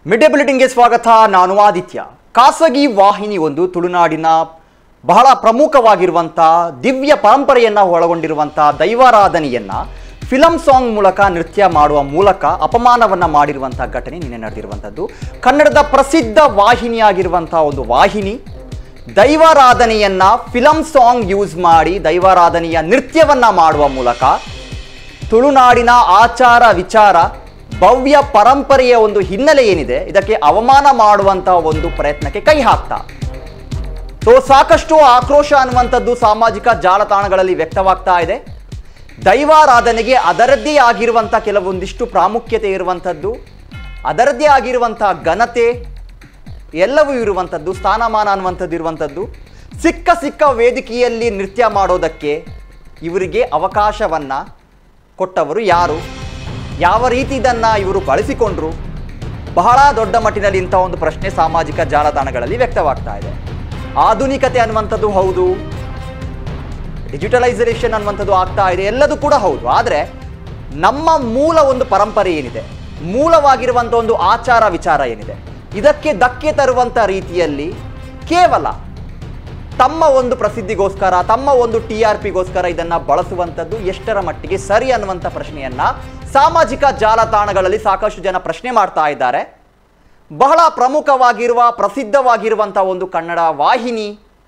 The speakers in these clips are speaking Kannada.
ಮಿಡ್ ಡೇ ಬುಲೆಟಿನ್ಗೆ ಸ್ವಾಗತ ನಾನು ಆದಿತ್ಯ ಖಾಸಗಿ ವಾಹಿನಿ ಒಂದು ತುಳುನಾಡಿನ ಬಹಳ ಪ್ರಮುಖವಾಗಿರುವಂಥ ದಿವ್ಯ ಪರಂಪರೆಯನ್ನು ಒಳಗೊಂಡಿರುವಂಥ ದೈವಾರಾಧನೆಯನ್ನ ಫಿಲಂ ಸಾಂಗ್ ಮೂಲಕ ನೃತ್ಯ ಮಾಡುವ ಮೂಲಕ ಅಪಮಾನವನ್ನ ಮಾಡಿರುವಂಥ ಘಟನೆ ನಿನ್ನೆ ನಡೆದಿರುವಂಥದ್ದು ಕನ್ನಡದ ಪ್ರಸಿದ್ಧ ವಾಹಿನಿಯಾಗಿರುವಂಥ ಒಂದು ವಾಹಿನಿ ದೈವಾರಾಧನೆಯನ್ನ ಫಿಲಂ ಸಾಂಗ್ ಯೂಸ್ ಮಾಡಿ ದೈವಾರಾಧನೆಯ ನೃತ್ಯವನ್ನ ಮಾಡುವ ಮೂಲಕ ತುಳುನಾಡಿನ ಆಚಾರ ವಿಚಾರ ಭವ್ಯ ಪರಂಪರೆಯ ಒಂದು ಹಿನ್ನೆಲೆ ಏನಿದೆ ಇದಕ್ಕೆ ಅವಮಾನ ಮಾಡುವಂತ ಒಂದು ಪ್ರಯತ್ನಕ್ಕೆ ಕೈ ಹಾಕ್ತಾ ಸೊ ಸಾಕಷ್ಟು ಆಕ್ರೋಶ ಅನ್ನುವಂಥದ್ದು ಸಾಮಾಜಿಕ ಜಾಲತಾಣಗಳಲ್ಲಿ ವ್ಯಕ್ತವಾಗ್ತಾ ಇದೆ ದೈವಾರಾಧನೆಗೆ ಅದರದ್ದೇ ಆಗಿರುವಂಥ ಕೆಲವೊಂದಿಷ್ಟು ಪ್ರಾಮುಖ್ಯತೆ ಇರುವಂಥದ್ದು ಅದರದ್ದೇ ಆಗಿರುವಂಥ ಘನತೆ ಎಲ್ಲವೂ ಇರುವಂಥದ್ದು ಸ್ಥಾನಮಾನ ಅನ್ನುವಂಥದ್ದು ಇರುವಂಥದ್ದು ಸಿಕ್ಕ ಸಿಕ್ಕ ವೇದಿಕೆಯಲ್ಲಿ ನೃತ್ಯ ಮಾಡೋದಕ್ಕೆ ಇವರಿಗೆ ಅವಕಾಶವನ್ನ ಕೊಟ್ಟವರು ಯಾರು ಯಾವ ರೀತಿ ಇದನ್ನ ಇವರು ಬಳಸಿಕೊಂಡ್ರು ಬಹಳ ದೊಡ್ಡ ಮಟ್ಟಿನಲ್ಲಿ ಇಂಥ ಒಂದು ಪ್ರಶ್ನೆ ಸಾಮಾಜಿಕ ಜಾಲತಾಣಗಳಲ್ಲಿ ವ್ಯಕ್ತವಾಗ್ತಾ ಇದೆ ಆಧುನಿಕತೆ ಅನ್ನುವಂಥದ್ದು ಹೌದು ಡಿಜಿಟಲೈಸೇಷನ್ ಅನ್ನುವಂಥದ್ದು ಆಗ್ತಾ ಇದೆ ಎಲ್ಲದೂ ಕೂಡ ಹೌದು ಆದರೆ ನಮ್ಮ ಮೂಲ ಒಂದು ಪರಂಪರೆ ಏನಿದೆ ಮೂಲವಾಗಿರುವಂಥ ಒಂದು ಆಚಾರ ವಿಚಾರ ಏನಿದೆ ಇದಕ್ಕೆ ಧಕ್ಕೆ ತರುವಂಥ ರೀತಿಯಲ್ಲಿ ಕೇವಲ ತಮ್ಮ ಒಂದು ಪ್ರಸಿದ್ಧಿಗೋಸ್ಕರ ತಮ್ಮ ಒಂದು ಟಿ ಆರ್ ಪಿಗೋಸ್ಕರ ಇದನ್ನ ಬಳಸುವಂಥದ್ದು ಎಷ್ಟರ ಮಟ್ಟಿಗೆ ಸರಿ ಅನ್ನುವಂಥ ಪ್ರಶ್ನೆಯನ್ನ ಸಾಮಾಜಿಕ ಜಾಲತಾಣಗಳಲ್ಲಿ ಸಾಕಷ್ಟು ಜನ ಪ್ರಶ್ನೆ ಮಾಡ್ತಾ ಇದ್ದಾರೆ ಬಹಳ ಪ್ರಮುಖವಾಗಿರುವ ಪ್ರಸಿದ್ಧವಾಗಿರುವಂಥ ಒಂದು ಕನ್ನಡ ವಾಹಿನಿ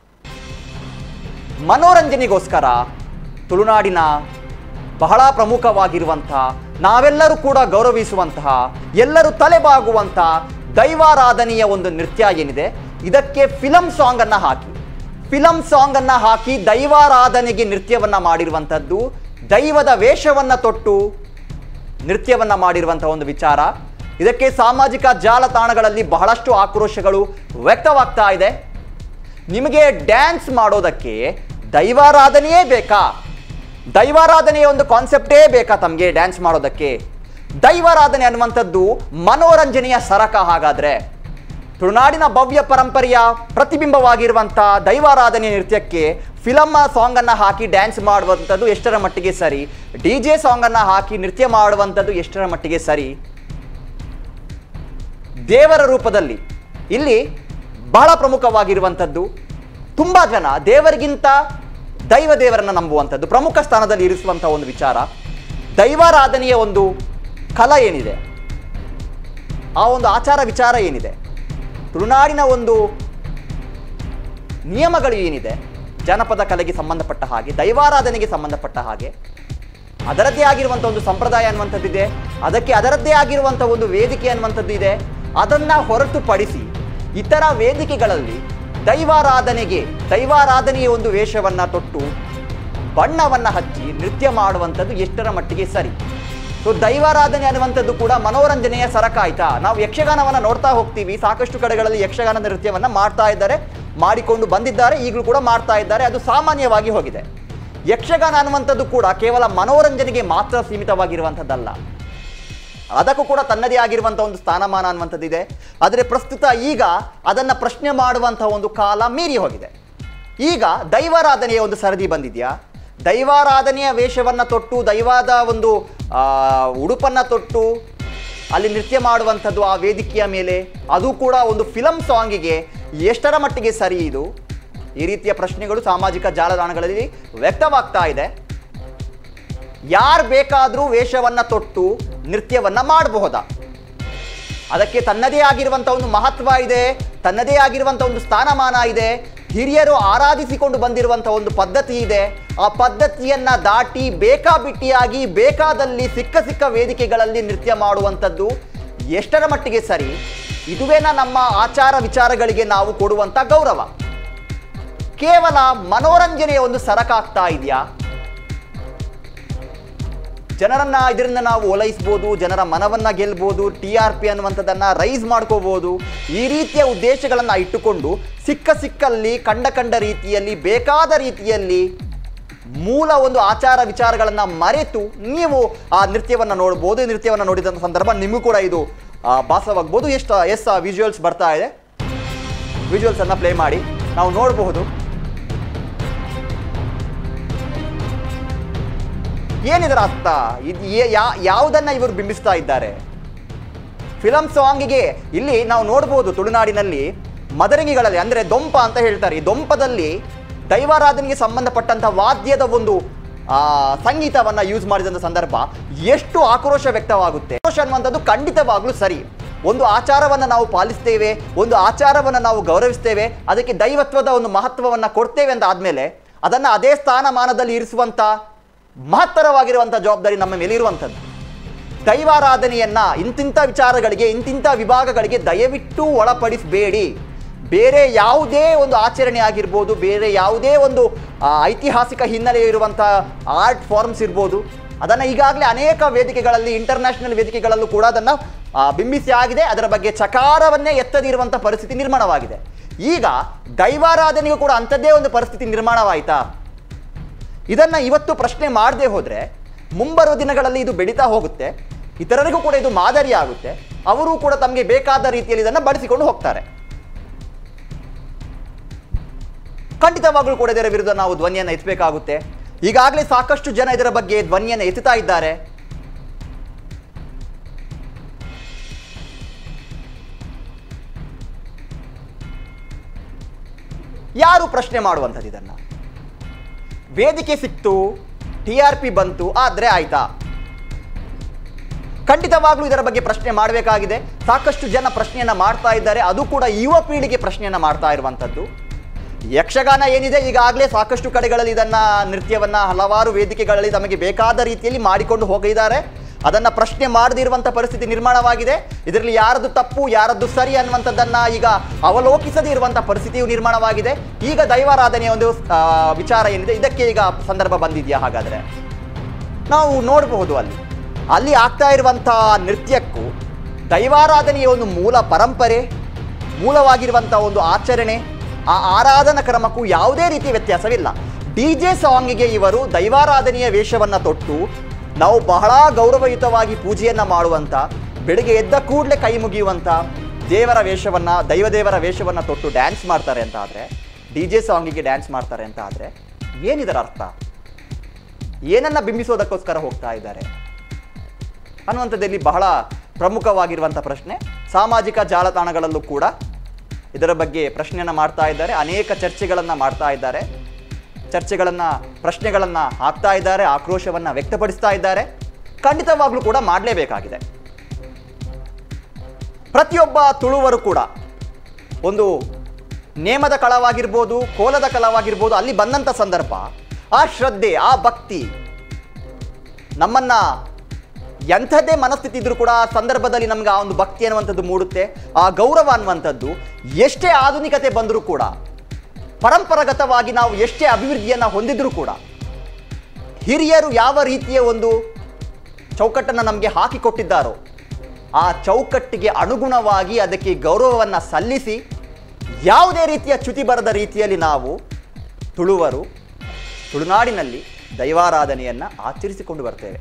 ಮನೋರಂಜನೆಗೋಸ್ಕರ ತುಳುನಾಡಿನ ಬಹಳ ಪ್ರಮುಖವಾಗಿರುವಂಥ ನಾವೆಲ್ಲರೂ ಕೂಡ ಗೌರವಿಸುವಂತಹ ಎಲ್ಲರೂ ತಲೆಬಾಗುವಂಥ ದೈವಾರಾಧನೆಯ ಒಂದು ನೃತ್ಯ ಏನಿದೆ ಇದಕ್ಕೆ ಫಿಲಂ ಸಾಂಗ್ ಅನ್ನ ಹಾಕಿ ಫಿಲಂ ಸಾಂಗ್ ಅನ್ನ ಹಾಕಿ ದೈವಾರಾಧನೆಗೆ ನೃತ್ಯವನ್ನ ಮಾಡಿರುವಂಥದ್ದು ದೈವದ ವೇಷವನ್ನ ತೊಟ್ಟು ನೃತ್ಯವನ್ನ ಮಾಡಿರುವಂತಹ ಒಂದು ವಿಚಾರ ಇದಕ್ಕೆ ಸಾಮಾಜಿಕ ಜಾಲತಾಣಗಳಲ್ಲಿ ಬಹಳಷ್ಟು ಆಕ್ರೋಶಗಳು ವ್ಯಕ್ತವಾಗ್ತಾ ಇದೆ ನಿಮಗೆ ಡ್ಯಾನ್ಸ್ ಮಾಡೋದಕ್ಕೆ ದೈವಾರಾಧನೆಯೇ ಬೇಕಾ ದೈವಾರಾಧನೆಯ ಒಂದು ಕಾನ್ಸೆಪ್ಟೇ ಬೇಕಾ ತಮಗೆ ಡ್ಯಾನ್ಸ್ ಮಾಡೋದಕ್ಕೆ ದೈವಾರಾಧನೆ ಅನ್ನುವಂಥದ್ದು ಮನೋರಂಜನೆಯ ಸರಕ ಹಾಗಾದ್ರೆ ತುಳುನಾಡಿನ ಭವ್ಯ ಪರಂಪರೆಯ ಪ್ರತಿಬಿಂಬವಾಗಿರುವಂಥ ದೈವಾರಾಧನೆ ನೃತ್ಯಕ್ಕೆ ಫಿಲಮ್ ಸಾಂಗ್ ಅನ್ನ ಹಾಕಿ ಡ್ಯಾನ್ಸ್ ಮಾಡುವಂಥದ್ದು ಎಷ್ಟರ ಮಟ್ಟಿಗೆ ಸರಿ ಡಿ ಜೆ ಸಾಂಗ್ ಅನ್ನ ಹಾಕಿ ನೃತ್ಯ ಮಾಡುವಂಥದ್ದು ಎಷ್ಟರ ಮಟ್ಟಿಗೆ ಸರಿ ದೇವರ ರೂಪದಲ್ಲಿ ಇಲ್ಲಿ ಬಹಳ ಪ್ರಮುಖವಾಗಿರುವಂಥದ್ದು ತುಂಬ ಜನ ದೇವರಿಗಿಂತ ದೈವ ದೇವರನ್ನ ನಂಬುವಂಥದ್ದು ಪ್ರಮುಖ ಸ್ಥಾನದಲ್ಲಿ ಇರಿಸುವಂಥ ಒಂದು ವಿಚಾರ ದೈವಾರಾಧನೆಯ ಒಂದು ಕಲ ಏನಿದೆ ಆ ಒಂದು ಆಚಾರ ವಿಚಾರ ಏನಿದೆ ತುಳುನಾಡಿನ ಒಂದು ನಿಯಮಗಳು ಏನಿದೆ ಜನಪದ ಕಲೆಗೆ ಸಂಬಂಧಪಟ್ಟ ಹಾಗೆ ದೈವಾರಾಧನೆಗೆ ಸಂಬಂಧಪಟ್ಟ ಹಾಗೆ ಅದರದ್ದೇ ಆಗಿರುವಂಥ ಒಂದು ಸಂಪ್ರದಾಯ ಅನ್ನುವಂಥದ್ದಿದೆ ಅದಕ್ಕೆ ಅದರದ್ದೇ ಆಗಿರುವಂಥ ಒಂದು ವೇದಿಕೆ ಅನ್ನುವಂಥದ್ದು ಇದೆ ಅದನ್ನ ಹೊರತುಪಡಿಸಿ ಇತರ ವೇದಿಕೆಗಳಲ್ಲಿ ದೈವಾರಾಧನೆಗೆ ದೈವಾರಾಧನೆಯ ಒಂದು ವೇಷವನ್ನ ತೊಟ್ಟು ಬಣ್ಣವನ್ನ ಹಚ್ಚಿ ನೃತ್ಯ ಮಾಡುವಂಥದ್ದು ಎಷ್ಟರ ಮಟ್ಟಿಗೆ ಸರಿ ಸೊ ದೈವಾರಾಧನೆ ಅನ್ನುವಂಥದ್ದು ಕೂಡ ಮನೋರಂಜನೆಯ ಸರಕ ಆಯ್ತಾ ನಾವು ಯಕ್ಷಗಾನವನ್ನ ನೋಡ್ತಾ ಹೋಗ್ತೀವಿ ಸಾಕಷ್ಟು ಕಡೆಗಳಲ್ಲಿ ಯಕ್ಷಗಾನದ ನೃತ್ಯವನ್ನ ಮಾಡ್ತಾ ಇದ್ದಾರೆ ಮಾಡಿಕೊಂಡು ಬಂದಿದ್ದಾರೆ ಈಗಲೂ ಕೂಡ ಮಾಡ್ತಾ ಇದ್ದಾರೆ ಅದು ಸಾಮಾನ್ಯವಾಗಿ ಹೋಗಿದೆ ಯಕ್ಷಗಾನ ಅನ್ನುವಂಥದ್ದು ಕೂಡ ಕೇವಲ ಮನೋರಂಜನೆಗೆ ಮಾತ್ರ ಸೀಮಿತವಾಗಿರುವಂಥದ್ದಲ್ಲ ಅದಕ್ಕೂ ಕೂಡ ತನ್ನದೇ ಆಗಿರುವಂಥ ಒಂದು ಸ್ಥಾನಮಾನ ಅನ್ನುವಂಥದ್ದಿದೆ ಆದರೆ ಪ್ರಸ್ತುತ ಈಗ ಅದನ್ನು ಪ್ರಶ್ನೆ ಮಾಡುವಂಥ ಒಂದು ಕಾಲ ಮೀರಿ ಹೋಗಿದೆ ಈಗ ದೈವಾರಾಧನೆಯ ಒಂದು ಸರದಿ ಬಂದಿದೆಯಾ ದೈವಾರಾಧನೆಯ ವೇಷವನ್ನು ತೊಟ್ಟು ದೈವಾದ ಒಂದು ಆ, ಉಡುಪನ್ನ ತೊಟ್ಟು ಅಲ್ಲಿ ನೃತ್ಯ ಮಾಡುವಂಥದ್ದು ಆ ವೇದಿಕೆಯ ಮೇಲೆ ಅದು ಕೂಡ ಒಂದು ಫಿಲಂ ಸಾಂಗಿಗೆ ಎಷ್ಟರ ಮಟ್ಟಿಗೆ ಸರಿ ಇದು ಈ ರೀತಿಯ ಪ್ರಶ್ನೆಗಳು ಸಾಮಾಜಿಕ ಜಾಲತಾಣಗಳಲ್ಲಿ ವ್ಯಕ್ತವಾಗ್ತಾ ಇದೆ ಯಾರು ಬೇಕಾದರೂ ವೇಷವನ್ನ ತೊಟ್ಟು ನೃತ್ಯವನ್ನ ಮಾಡಬಹುದಾ ಅದಕ್ಕೆ ತನ್ನದೇ ಆಗಿರುವಂಥ ಒಂದು ಮಹತ್ವ ಇದೆ ತನ್ನದೇ ಆಗಿರುವಂಥ ಒಂದು ಸ್ಥಾನಮಾನ ಇದೆ ಹಿರಿಯರು ಆರಾಧಿಸಿಕೊಂಡು ಬಂದಿರುವಂಥ ಒಂದು ಪದ್ಧತಿ ಇದೆ ಆ ಪದ್ಧತಿಯನ್ನ ದಾಟಿ ಬೇಕಾಬಿಟ್ಟಿಯಾಗಿ ಬೇಕಾದಲ್ಲಿ ಸಿಕ್ಕ ಸಿಕ್ಕ ವೇದಿಕೆಗಳಲ್ಲಿ ನೃತ್ಯ ಮಾಡುವಂಥದ್ದು ಎಷ್ಟರ ಮಟ್ಟಿಗೆ ಸರಿ ಇದುವೇನ ನಮ್ಮ ಆಚಾರ ವಿಚಾರಗಳಿಗೆ ನಾವು ಕೊಡುವಂಥ ಗೌರವ ಕೇವಲ ಮನೋರಂಜನೆಯ ಒಂದು ಸರಕಾಗ್ತಾ ಇದೆಯಾ ಜನರನ್ನ ಇದರಿಂದ ನಾವು ಓಲೈಸ್ಬೋದು ಜನರ ಮನವನ್ನ ಗೆಲ್ಬೋದು ಟಿ ಆರ್ ಪಿ ಅನ್ನುವಂಥದ್ದನ್ನ ರೈಸ್ ಮಾಡ್ಕೋಬಹುದು ಈ ರೀತಿಯ ಉದ್ದೇಶಗಳನ್ನ ಇಟ್ಟುಕೊಂಡು ಸಿಕ್ಕ ಸಿಕ್ಕಲ್ಲಿ ಕಂಡ ಕಂಡ ರೀತಿಯಲ್ಲಿ ಬೇಕಾದ ರೀತಿಯಲ್ಲಿ ಮೂಲ ಒಂದು ಆಚಾರ ವಿಚಾರಗಳನ್ನ ಮರೆತು ನೀವು ಆ ನೃತ್ಯವನ್ನ ನೋಡ್ಬೋದು ಈ ನೃತ್ಯವನ್ನ ನೋಡಿದಂಥ ಸಂದರ್ಭ ನಿಮಗೂ ಕೂಡ ಇದು ಆ, ಭಾಸವಾಗ್ಬೋದು ಎಷ್ಟು ಎಸ್ ವಿಜುವಲ್ಸ್ ಬರ್ತಾ ಇದೆ ವಿಜುವಲ್ಸ್ ಅನ್ನ ಪ್ಲೇ ಮಾಡಿ ನಾವು ನೋಡಬಹುದು ಏನಿದರ ಅರ್ಥ ಇದು ಯಾ ಯಾವುದನ್ನ ಇವರು ಬಿಂಬಿಸ್ತಾ ಇದ್ದಾರೆ ಫಿಲಂ ಸಾಂಗಿಗೆ ಇಲ್ಲಿ ನಾವು ನೋಡ್ಬೋದು ತುಳುನಾಡಿನಲ್ಲಿ ಮದರಂಗಿಗಳಲ್ಲಿ ಅಂದ್ರೆ ದೊಂಪ ಅಂತ ಹೇಳ್ತಾರೆ ಈ ದೊಂಪದಲ್ಲಿ ದೈವಾರಾಧನೆಗೆ ಸಂಬಂಧಪಟ್ಟಂತ ವಾದ್ಯದ ಒಂದು ಆ ಸಂಗೀತವನ್ನ ಯೂಸ್ ಮಾಡಿದಂಥ ಸಂದರ್ಭ ಎಷ್ಟು ಆಕ್ರೋಶ ವ್ಯಕ್ತವಾಗುತ್ತೆ ಆಕ್ರೋಶ ಅನ್ನುವಂಥದ್ದು ಖಂಡಿತವಾಗ್ಲೂ ಸರಿ ಒಂದು ಆಚಾರವನ್ನ ನಾವು ಪಾಲಿಸ್ತೇವೆ ಒಂದು ಆಚಾರವನ್ನ ನಾವು ಗೌರವಿಸ್ತೇವೆ ಅದಕ್ಕೆ ದೈವತ್ವದ ಒಂದು ಮಹತ್ವವನ್ನ ಕೊಡ್ತೇವೆ ಅಂತ ಆದ್ಮೇಲೆ ಅದನ್ನ ಅದೇ ಸ್ಥಾನಮಾನದಲ್ಲಿ ಇರಿಸುವಂತ ಮಹತ್ತರವಾಗಿರುವಂತ ಜವಾಬ್ದಾರಿ ನಮ್ಮ ಮೇಲೆ ಇರುವಂಥದ್ದು ದೈವಾರಾಧನೆಯನ್ನ ಇಂತಿಂಥ ವಿಚಾರಗಳಿಗೆ ಇಂತಿಂಥ ವಿಭಾಗಗಳಿಗೆ ದಯವಿಟ್ಟು ಒಳಪಡಿಸಬೇಡಿ ಬೇರೆ ಯಾವುದೇ ಒಂದು ಆಚರಣೆ ಆಗಿರ್ಬೋದು ಬೇರೆ ಯಾವುದೇ ಒಂದು ಆ, ಐತಿಹಾಸಿಕ ಹಿನ್ನೆಲೆ ಇರುವಂಥ ಆರ್ಟ್ ಫಾರ್ಮ್ಸ್ ಇರ್ಬೋದು ಅದನ್ನು ಈಗಾಗಲೇ ಅನೇಕ ವೇದಿಕೆಗಳಲ್ಲಿ ಇಂಟರ್ನ್ಯಾಷನಲ್ ವೇದಿಕೆಗಳಲ್ಲೂ ಕೂಡ ಅದನ್ನು ಆ, ಬಿಂಬಿಸಿ ಆಗಿದೆ ಅದರ ಬಗ್ಗೆ ಚಕಾರವನ್ನೇ ಎತ್ತದಿರುವಂಥ ಪರಿಸ್ಥಿತಿ ನಿರ್ಮಾಣವಾಗಿದೆ ಈಗ ದೈವಾರಾಧನೆಗೂ ಕೂಡ ಅಂಥದ್ದೇ ಒಂದು ಪರಿಸ್ಥಿತಿ ನಿರ್ಮಾಣವಾಯಿತಾ ಇದನ್ನ ಇವತ್ತು ಪ್ರಶ್ನೆ ಮಾಡದೆ ಹೋದ್ರೆ ಮುಂಬರುವ ದಿನಗಳಲ್ಲಿ ಇದು ಬೆಳೀತಾ ಹೋಗುತ್ತೆ ಇತರರಿಗೂ ಕೂಡ ಇದು ಮಾದರಿ ಆಗುತ್ತೆ ಅವರು ಕೂಡ ತಮಗೆ ಬೇಕಾದ ರೀತಿಯಲ್ಲಿ ಇದನ್ನು ಬಳಸಿಕೊಂಡು ಹೋಗ್ತಾರೆ ಖಂಡಿತವಾಗ್ಲೂ ಕೂಡ ಇದರ ವಿರುದ್ಧ ನಾವು ಧ್ವನಿಯನ್ನು ಎತ್ತಬೇಕಾಗುತ್ತೆ ಈಗಾಗಲೇ ಸಾಕಷ್ಟು ಜನ ಇದರ ಬಗ್ಗೆ ಧ್ವನಿಯನ್ನು ಎತ್ತುತ್ತಾ ಇದ್ದಾರೆ ಯಾರು ಪ್ರಶ್ನೆ ಮಾಡುವಂಥದ್ದು ಇದನ್ನ ವೇದಿಕೆ ಸಿಕ್ತು ಟಿ ಆರ್ ಪಿ ಬಂತು ಆದ್ರೆ ಆಯ್ತಾ ಖಂಡಿತವಾಗ್ಲೂ ಇದರ ಬಗ್ಗೆ ಪ್ರಶ್ನೆ ಮಾಡಬೇಕಾಗಿದೆ ಸಾಕಷ್ಟು ಜನ ಪ್ರಶ್ನೆಯನ್ನ ಮಾಡ್ತಾ ಇದ್ದಾರೆ ಅದು ಕೂಡ ಯುವ ಪೀಳಿಗೆ ಪ್ರಶ್ನೆಯನ್ನ ಮಾಡ್ತಾ ಇರುವಂಥದ್ದು ಯಕ್ಷಗಾನ ಏನಿದೆ ಈಗಾಗಲೇ ಸಾಕಷ್ಟು ಕಡೆಗಳಲ್ಲಿ ಇದನ್ನ ನೃತ್ಯವನ್ನ ಹಲವಾರು ವೇದಿಕೆಗಳಲ್ಲಿ ತಮಗೆ ಬೇಕಾದ ರೀತಿಯಲ್ಲಿ ಮಾಡಿಕೊಂಡು ಹೋಗಿದ್ದಾರೆ ಅದನ್ನ ಪ್ರಶ್ನೆ ಮಾಡದಿರುವಂಥ ಪರಿಸ್ಥಿತಿ ನಿರ್ಮಾಣವಾಗಿದೆ ಇದರಲ್ಲಿ ಯಾರದ್ದು ತಪ್ಪು ಯಾರದ್ದು ಸರಿ ಅನ್ನುವಂಥದ್ದನ್ನ ಈಗ ಅವಲೋಕಿಸದೇ ಇರುವಂಥ ಪರಿಸ್ಥಿತಿಯು ನಿರ್ಮಾಣವಾಗಿದೆ ಈಗ ದೈವಾರಾಧನೆಯ ಒಂದು ಆ, ವಿಚಾರ ಏನಿದೆ ಇದಕ್ಕೆ ಈಗ ಸಂದರ್ಭ ಬಂದಿದೆಯಾ ಹಾಗಾದ್ರೆ ನಾವು ನೋಡಬಹುದು ಅಲ್ಲಿ ಅಲ್ಲಿ ಆಗ್ತಾ ಇರುವಂಥ ನೃತ್ಯಕ್ಕೂ ದೈವಾರಾಧನೆಯ ಒಂದು ಮೂಲ ಪರಂಪರೆ ಮೂಲವಾಗಿರುವಂಥ ಒಂದು ಆಚರಣೆ ಆ ಆರಾಧನಾ ಕ್ರಮಕ್ಕೂ ಯಾವುದೇ ರೀತಿಯ ವ್ಯತ್ಯಾಸವಿಲ್ಲ ಡಿ ಜೆ ಸಾಂಗಿಗೆ ಇವರು ದೈವಾರಾಧನೆಯ ವೇಷವನ್ನು ತೊಟ್ಟು ನಾವು ಬಹಳ ಗೌರವಯುತವಾಗಿ ಪೂಜೆಯನ್ನು ಮಾಡುವಂಥ ಬೆಳಿಗ್ಗೆ ಎದ್ದ ಕೂಡಲೇ ಕೈ ಮುಗಿಯುವಂಥ ದೇವರ ವೇಷವನ್ನು ದೈವದೇವರ ವೇಷವನ್ನು ತೊಟ್ಟು ಡ್ಯಾನ್ಸ್ ಮಾಡ್ತಾರೆ ಅಂತ ಆದರೆ ಡಿ ಜೆ ಸಾಂಗಿಗೆ ಡ್ಯಾನ್ಸ್ ಮಾಡ್ತಾರೆ ಅಂತ ಆದರೆ ಏನಿದರ ಅರ್ಥ ಏನನ್ನ ಬಿಂಬಿಸೋದಕ್ಕೋಸ್ಕರ ಹೋಗ್ತಾ ಇದ್ದಾರೆ ಅನ್ನುವಂಥದ್ದಲ್ಲಿ ಬಹಳ ಪ್ರಮುಖವಾಗಿರುವಂಥ ಪ್ರಶ್ನೆ ಸಾಮಾಜಿಕ ಜಾಲತಾಣಗಳಲ್ಲೂ ಕೂಡ ಇದರ ಬಗ್ಗೆ ಪ್ರಶ್ನೆಯನ್ನು ಮಾಡ್ತಾ ಇದ್ದಾರೆ ಅನೇಕ ಚರ್ಚೆಗಳನ್ನು ಮಾಡ್ತಾ ಇದ್ದಾರೆ ಚರ್ಚೆಗಳನ್ನು ಪ್ರಶ್ನೆಗಳನ್ನು ಹಾಕ್ತಾ ಇದ್ದಾರೆ ಆಕ್ರೋಶವನ್ನು ವ್ಯಕ್ತಪಡಿಸ್ತಾ ಇದ್ದಾರೆ ಖಂಡಿತವಾಗ್ಲೂ ಕೂಡ ಮಾಡಲೇಬೇಕಾಗಿದೆ ಪ್ರತಿಯೊಬ್ಬ ತುಳುವರು ಕೂಡ ಒಂದು ನೇಮದ ಕಳವಾಗಿರ್ಬೋದು ಕೋಲದ ಕಳವಾಗಿರ್ಬೋದು ಅಲ್ಲಿ ಬಂದಂಥ ಸಂದರ್ಭ ಆ ಶ್ರದ್ಧೆ ಆ ಭಕ್ತಿ ನಮ್ಮನ್ನ ಎಂಥದ್ದೇ ಮನಸ್ಥಿತಿ ಇದ್ರೂ ಕೂಡ ಆ ಸಂದರ್ಭದಲ್ಲಿ ನಮ್ಗೆ ಆ ಒಂದು ಭಕ್ತಿ ಅನ್ನುವಂಥದ್ದು ಮೂಡುತ್ತೆ ಆ ಗೌರವ ಅನ್ನುವಂಥದ್ದು ಎಷ್ಟೇ ಆಧುನಿಕತೆ ಬಂದರೂ ಕೂಡ ಪರಂಪರಾಗತವಾಗಿ ನಾವು ಎಷ್ಟೇ ಅಭಿವೃದ್ಧಿಯನ್ನು ಹೊಂದಿದ್ರೂ ಕೂಡ ಹಿರಿಯರು ಯಾವ ರೀತಿಯ ಒಂದು ಚೌಕಟ್ಟನ್ನು ನಮಗೆ ಹಾಕಿಕೊಟ್ಟಿದ್ದಾರೋ ಆ ಚೌಕಟ್ಟಿಗೆ ಅನುಗುಣವಾಗಿ ಅದಕ್ಕೆ ಗೌರವವನ್ನು ಸಲ್ಲಿಸಿ ಯಾವುದೇ ರೀತಿಯ ಚ್ಯುತಿ ಬರದ ರೀತಿಯಲ್ಲಿ ನಾವು ತುಳುವರು ತುಳುನಾಡಿನಲ್ಲಿ ದೈವಾರಾಧನೆಯನ್ನು ಆಚರಿಸಿಕೊಂಡು ಬರ್ತೇವೆ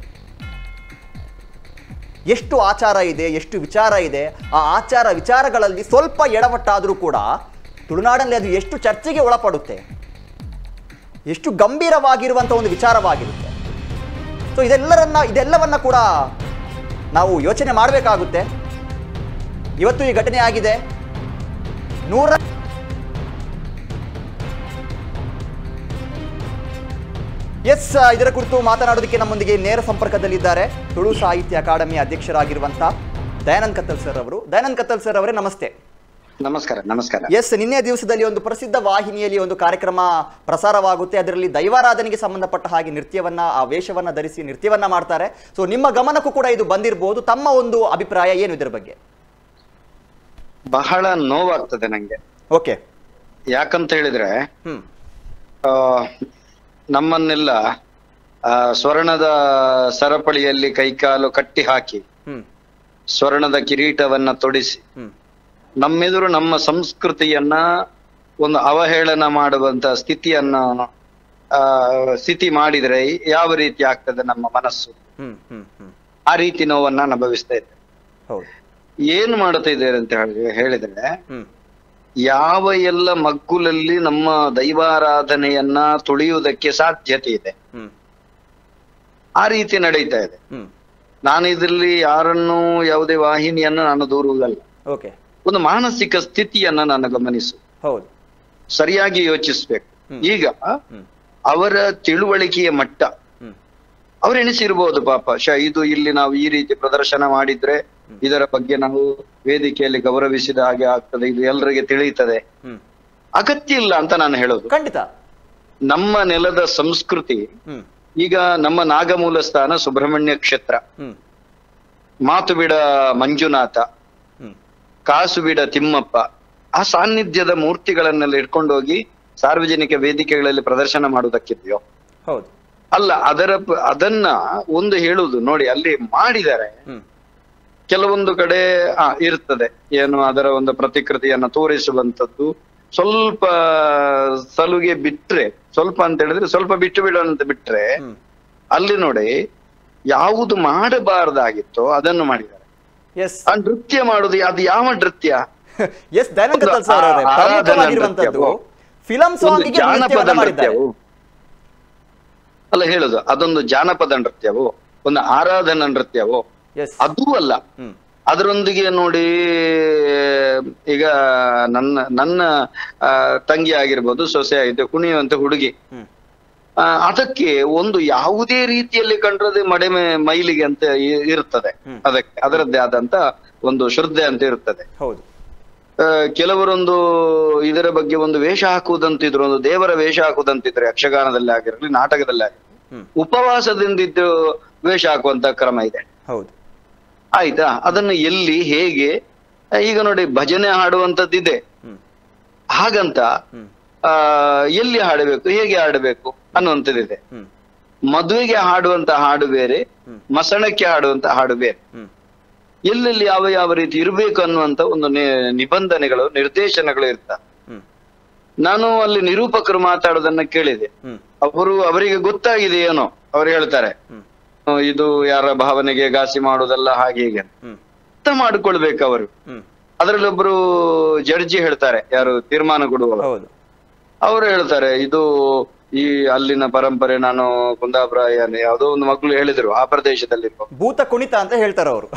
ಎಷ್ಟು ಆಚಾರ ಇದೆ ಎಷ್ಟು ವಿಚಾರ ಇದೆ ಆ ಆಚಾರ ವಿಚಾರಗಳಲ್ಲಿ ಸ್ವಲ್ಪ ಎಡವಟ್ಟಾದರೂ ಕೂಡ ತುಳುನಾಡಲ್ಲಿ ಅದು ಎಷ್ಟು ಚರ್ಚೆಗೆ ಒಳಪಡುತ್ತೆ ಎಷ್ಟು ಗಂಭೀರವಾಗಿರುವಂಥ ಒಂದು ವಿಚಾರವಾಗಿರುತ್ತೆ ಸೊ ಇದೆಲ್ಲರನ್ನ ಇದೆಲ್ಲವನ್ನ ಕೂಡ ನಾವು ಯೋಚನೆ ಮಾಡಬೇಕಾಗುತ್ತೆ ಇವತ್ತು ಈ ಘಟನೆ ಆಗಿದೆ ನೂರ ಎಸ್ ಇದರ ಕುರಿತು ಮಾತನಾಡೋದಕ್ಕೆ ನಮ್ಮೊಂದಿಗೆ ನೇರ ಸಂಪರ್ಕದಲ್ಲಿದ್ದಾರೆ ತುಳು ಸಾಹಿತ್ಯ ಅಕಾಡೆಮಿ ಅಧ್ಯಕ್ಷರಾಗಿರುವಂಥ ದಯಾನಂದ್ ಕತ್ತಲ್ ಸರ್ ಅವರು ದಯಾನಂದ್ ಕತ್ತಲ್ ಸರ್ ಅವರೇ ನಮಸ್ತೆ ನಮಸ್ಕಾರ ನಮಸ್ಕಾರ ಎಸ್ ನಿನ್ನೆ ದಿವಸದಲ್ಲಿ ಒಂದು ಪ್ರಸಿದ್ಧ ವಾಹಿನಿಯಲ್ಲಿ ಒಂದು ಕಾರ್ಯಕ್ರಮ ಪ್ರಸಾರವಾಗುತ್ತೆ ಅದರಲ್ಲಿ ದೈವಾರಾಧನೆಗೆ ಸಂಬಂಧಪಟ್ಟ ಹಾಗೆ ನೃತ್ಯವನ್ನ ಆ ವೇಷವನ್ನ ಧರಿಸಿ ನೃತ್ಯವನ್ನ ಮಾಡ್ತಾರೆ ಸೊ ನಿಮ್ಮ ಗಮನಕ್ಕೂ ಕೂಡ ಇದು ಬಂದಿರಬಹುದು ತಮ್ಮ ಒಂದು ಅಭಿಪ್ರಾಯ ಏನು ಇದರ ಬಗ್ಗೆ ಬಹಳ ನೋವಾಗ್ತದೆ ನಂಗೆ ಓಕೆ ಯಾಕಂತ ಹೇಳಿದ್ರೆ ಹ್ಮ್ ಆ, ನಮ್ಮನ್ನೆಲ್ಲ ಆ, ಸ್ವರ್ಣದ ಸರಪಳಿಯಲ್ಲಿ ಕೈಕಾಲು ಕಟ್ಟಿ ಹಾಕಿ ಹ್ಮ್ ಸ್ವರ್ಣದ ಕಿರೀಟವನ್ನ ತೊಡಿಸಿ ಹ್ಮ್ ನಮ್ಮೆದುರು ನಮ್ಮ ಸಂಸ್ಕೃತಿಯನ್ನ ಒಂದು ಅವಹೇಳನ ಮಾಡುವಂತ ಸ್ಥಿತಿಯನ್ನ ಆ ಸ್ಥಿತಿ ಮಾಡಿದ್ರೆ ಯಾವ ರೀತಿ ಆಗ್ತದೆ ನಮ್ಮ ಮನಸ್ಸು ಹ್ಮ್ ಹ್ಮ್ ಹ್ಮ್ ಆ ರೀತಿ ನೋವನ್ನ ಅನುಭವಿಸ್ತಾ ಇದ್ದೆ ಹೌದು ಏನ್ ಮಾಡ್ತಾ ಇದ್ದಾರೆ ಅಂತ ಹೇಳಿ ಹೇಳಿದ್ರೆ ಹ್ಮ್ ಯಾವ ಎಲ್ಲ ಮಗ್ಗುಲಲ್ಲಿ ನಮ್ಮ ದೈವಾರಾಧನೆಯನ್ನ ತುಳಿಯುವುದಕ್ಕೆ ಸಾಧ್ಯತೆ ಇದೆ ಹ್ಮ್ ಆ ರೀತಿ ನಡೀತಾ ಇದೆ ಹ್ಮ್ ನಾನು ಇದರಲ್ಲಿ ಯಾರನ್ನು ಯಾವುದೇ ವಾಹಿನಿಯನ್ನ ನಾನು ದೂರುವುದಲ್ಲ ಓಕೆ ಒಂದು ಮಾನಸಿಕ ಸ್ಥಿತಿಯನ್ನ ನಾನು ಗಮನಿಸು ಹೌದು ಸರಿಯಾಗಿ ಯೋಚಿಸ್ಬೇಕು ಹ್ಮ್. ಈಗ ಹ್ಮ್ ಅವರ ತಿಳುವಳಿಕೆಯ ಮಟ್ಟ ಹ್ಮ್ ಅವ್ರು ಎಣಿಸಿರ್ಬೋದು ಪಾಪ ಶ ಇದು ಇಲ್ಲಿ ನಾವು ಈ ರೀತಿ ಪ್ರದರ್ಶನ ಮಾಡಿದ್ರೆ ಇದರ ಬಗ್ಗೆ ನಾವು ವೇದಿಕೆಯಲ್ಲಿ ಗೌರವಿಸಿದ ಹಾಗೆ ಆಗ್ತದೆ ಇದು ಎಲ್ಲರಿಗೆ ತಿಳಿಯುತ್ತದೆ ಹ್ಮ್ ಅಗತ್ಯ ಇಲ್ಲ ಅಂತ ನಾನು ಹೇಳೋದು ಖಂಡಿತ ನಮ್ಮ ನೆಲದ ಸಂಸ್ಕೃತಿ ಹ್ಮ್ ಈಗ ನಮ್ಮ ನಾಗಮೂಲ ಸ್ಥಾನ ಸುಬ್ರಹ್ಮಣ್ಯ ಕ್ಷೇತ್ರ ಹ್ಮ್ ಮಾತು ಬಿಡ ಮಂಜುನಾಥ ಹ್ಮ್ ಕಾಸು ಬಿಡ ತಿಮ್ಮಪ್ಪ ಆ ಸಾನ್ನಿಧ್ಯದ ಮೂರ್ತಿಗಳನ್ನೆಲ್ಲ ಇಟ್ಕೊಂಡು ಹೋಗಿ ಸಾರ್ವಜನಿಕ ವೇದಿಕೆಗಳಲ್ಲಿ ಪ್ರದರ್ಶನ ಮಾಡುವುದಕ್ಕಿದೆಯೋ ಹೌದು ಅಲ್ಲ ಅದರ ಪ- ಅದನ್ನ ಒಂದು ಹೇಳುವುದು ನೋಡಿ ಅಲ್ಲಿ ಮಾಡಿದ್ದಾರೆ ಹ್ಮ್ ಕೆಲವೊಂದು ಕಡೆ ಆ ಇರ್ತದೆ ಏನು ಅದರ ಒಂದು ಪ್ರತಿಕೃತಿಯನ್ನ ತೋರಿಸುವಂತದ್ದು ಸ್ವಲ್ಪ ಸಲುಗೆ ಬಿಟ್ರೆ ಸ್ವಲ್ಪ ಅಂತ ಹೇಳಿದ್ರೆ ಸ್ವಲ್ಪ ಬಿಟ್ಟು ಬಿಡು ಅಂತ ಬಿಟ್ರೆ ಹ್ಮ್ ಅಲ್ಲಿ ನೋಡಿ ಯಾವುದು ಮಾಡಬಾರ್ದಾಗಿತ್ತೋ ಅದನ್ನು ಮಾಡಿದ್ದಾರೆ ಎಸ್ ಆ ನೃತ್ಯ ಮಾಡುದು ಅದು ಯಾವ ನೃತ್ಯ ಎಸ್ ದಯಾನಂದ ಕತ್ತಲ್ ಸರ್ ಅವರೇ ಆ- ಆರಾಧನಾ ಪ್ರಮುಖವಾಗಿರುವಂತದ್ದು ನೃತ್ಯವೋ? ಫಿಲಂ ಒಂದು ಸಾಂಗ್ ಗೆ ಜಾನಪದ ನೃತ್ಯವನ್ನ ಮಾಡಿದ್ದಾರೆ ನೃತ್ಯವು ಅಲ್ಲ ಹೇಳುದು ಅದೊಂದು ಜಾನಪದ ನೃತ್ಯವೋ ಒಂದು ಆರಾಧನಾ ನೃತ್ಯವೋ ಎಸ್ ಅದೂ ಅಲ್ಲ ಹ್ಮ್ ಅದರೊಂದಿಗೆ ನೋಡಿ ಈಗ ನನ್ನ ನನ್ನ ಆ, ತಂಗಿ ಆಗಿರ್ಬೋದು ಸೊಸೆ ಆಗಿದೆ ಕುಣಿಯುವಂತ ಹುಡುಗಿ ಹ್ಮ್ ಆ, ಅದಕ್ಕೆ ಒಂದು ಯಾವುದೇ ರೀತಿಯಲ್ಲಿ ಕಂಡ್ರದೆ ಮಡೆ ಮೆ- ಮೈಲಿಗೆ ಅಂತ ಇ- ಇರ್ತದೆ ಹ್ಮ್. ಅದಕ್ಕೆ ಅದರದ್ದೇ ಆದಂತ ಒಂದು ಶ್ರದ್ಧೆ ಅಂತ ಇರ್ತದೆ ಹೌದು ಆ, ಕೆಲವರೊಂದು ಇದರ ಬಗ್ಗೆ ಒಂದು ವೇಷ ಹಾಕುವುದಂತಿದ್ರು ಒಂದು ದೇವರ ವೇಷ ಹಾಕುವುದಂತಿದ್ರೆ ಯಕ್ಷಗಾನದಲ್ಲಿ ಆಗಿರಲಿ ನಾಟಕದಲ್ಲಿ ಆಗಿರಲಿ ಹ್ಮ್ ಉಪವಾಸದಿಂದಿದ್ದು ವೇಷ ಹಾಕುವಂತ ಕ್ರಮ ಇದೆ ಹೌದು ಆಯ್ತಾ ಅದನ್ನು ಎಲ್ಲಿ ಹೇಗೆ ಆ, ಈಗ ನೋಡಿ ಭಜನೆ ಹಾಡುವಂತದ್ದಿದೆ ಹ್ಮ್ ಹಾಗಂತ ಹ್ಮ್ ಆ ಎಲ್ಲಿ ಹಾಡಬೇಕು ಹೇಗೆ ಹಾಡಬೇಕು ಅನ್ನುವಂಥದ್ದಿದೆ ಹ್ಮ್ ಮದುವೆಗೆ ಹಾಡುವಂತ ಹಾಡು ಬೇರೆ ಹ್ಮ್. ಮಸಣಕ್ಕೆ ಹಾಡುವಂತ ಹಾಡು ಬೇರೆ ಹ್ಮ್ ಎಲ್ಲೆಲ್ಲಿ ಯಾವ ಯಾವ ರೀತಿ ಇರಬೇಕು ಅನ್ನುವಂತ ಒಂದು ನಿ- ನಿಬಂಧನೆಗಳು ನಿರ್ದೇಶನಗಳು ಇರ್ತವೆ ಹ್ಮ್ ನಾನು ಅಲ್ಲಿ ನಿರೂಪಕರು ಮಾತಾಡೋದನ್ನ ಕೇಳಿದೆ ಹ್ಮ್ ಅವರು ಅವರಿಗೆ ಗೊತ್ತಾಗಿದೆ ಏನೋ ಅವ್ರು ಹೇಳ್ತಾರೆ ಹ್ಮ್ "ಹ್ಮ್, ಇದು ಯಾರ ಭಾವನೆಗೆ ಘಾಸಿ ಮಾಡುವುದಲ್ಲ ಹಾಗೆ ಹೀಗೆ ಅಂತ. ಹ್ಮ್ ಅರ್ಥ ಮಾಡ್ಕೊಳ್ಬೇಕು ಅವರು ಹ್ಮ್ ಅದರಲ್ಲಿ ಒಬ್ರು ಜಡ್ಜಿ ಹೇಳ್ತಾರೆ ಯಾರು ತೀರ್ಮಾನ ಕೊಡುವವರು ಹೌದು ಅವರು ಹೇಳ್ತಾರೆ ಇದು ಈ ಅಲ್ಲಿನ ಪರಂಪರೆ ನಾನು ಕುಂದಾಪುರ ಏನು ಯಾವುದೋ ಒಂದು ಮಕ್ಕಳು ಹೇಳಿದ್ರು ಆ ಪ್ರದೇಶದಲ್ಲಿ ಭೂತ ಕುಣಿತ ಅಂತ ಹೇಳ್ತಾರೆ ಅವರು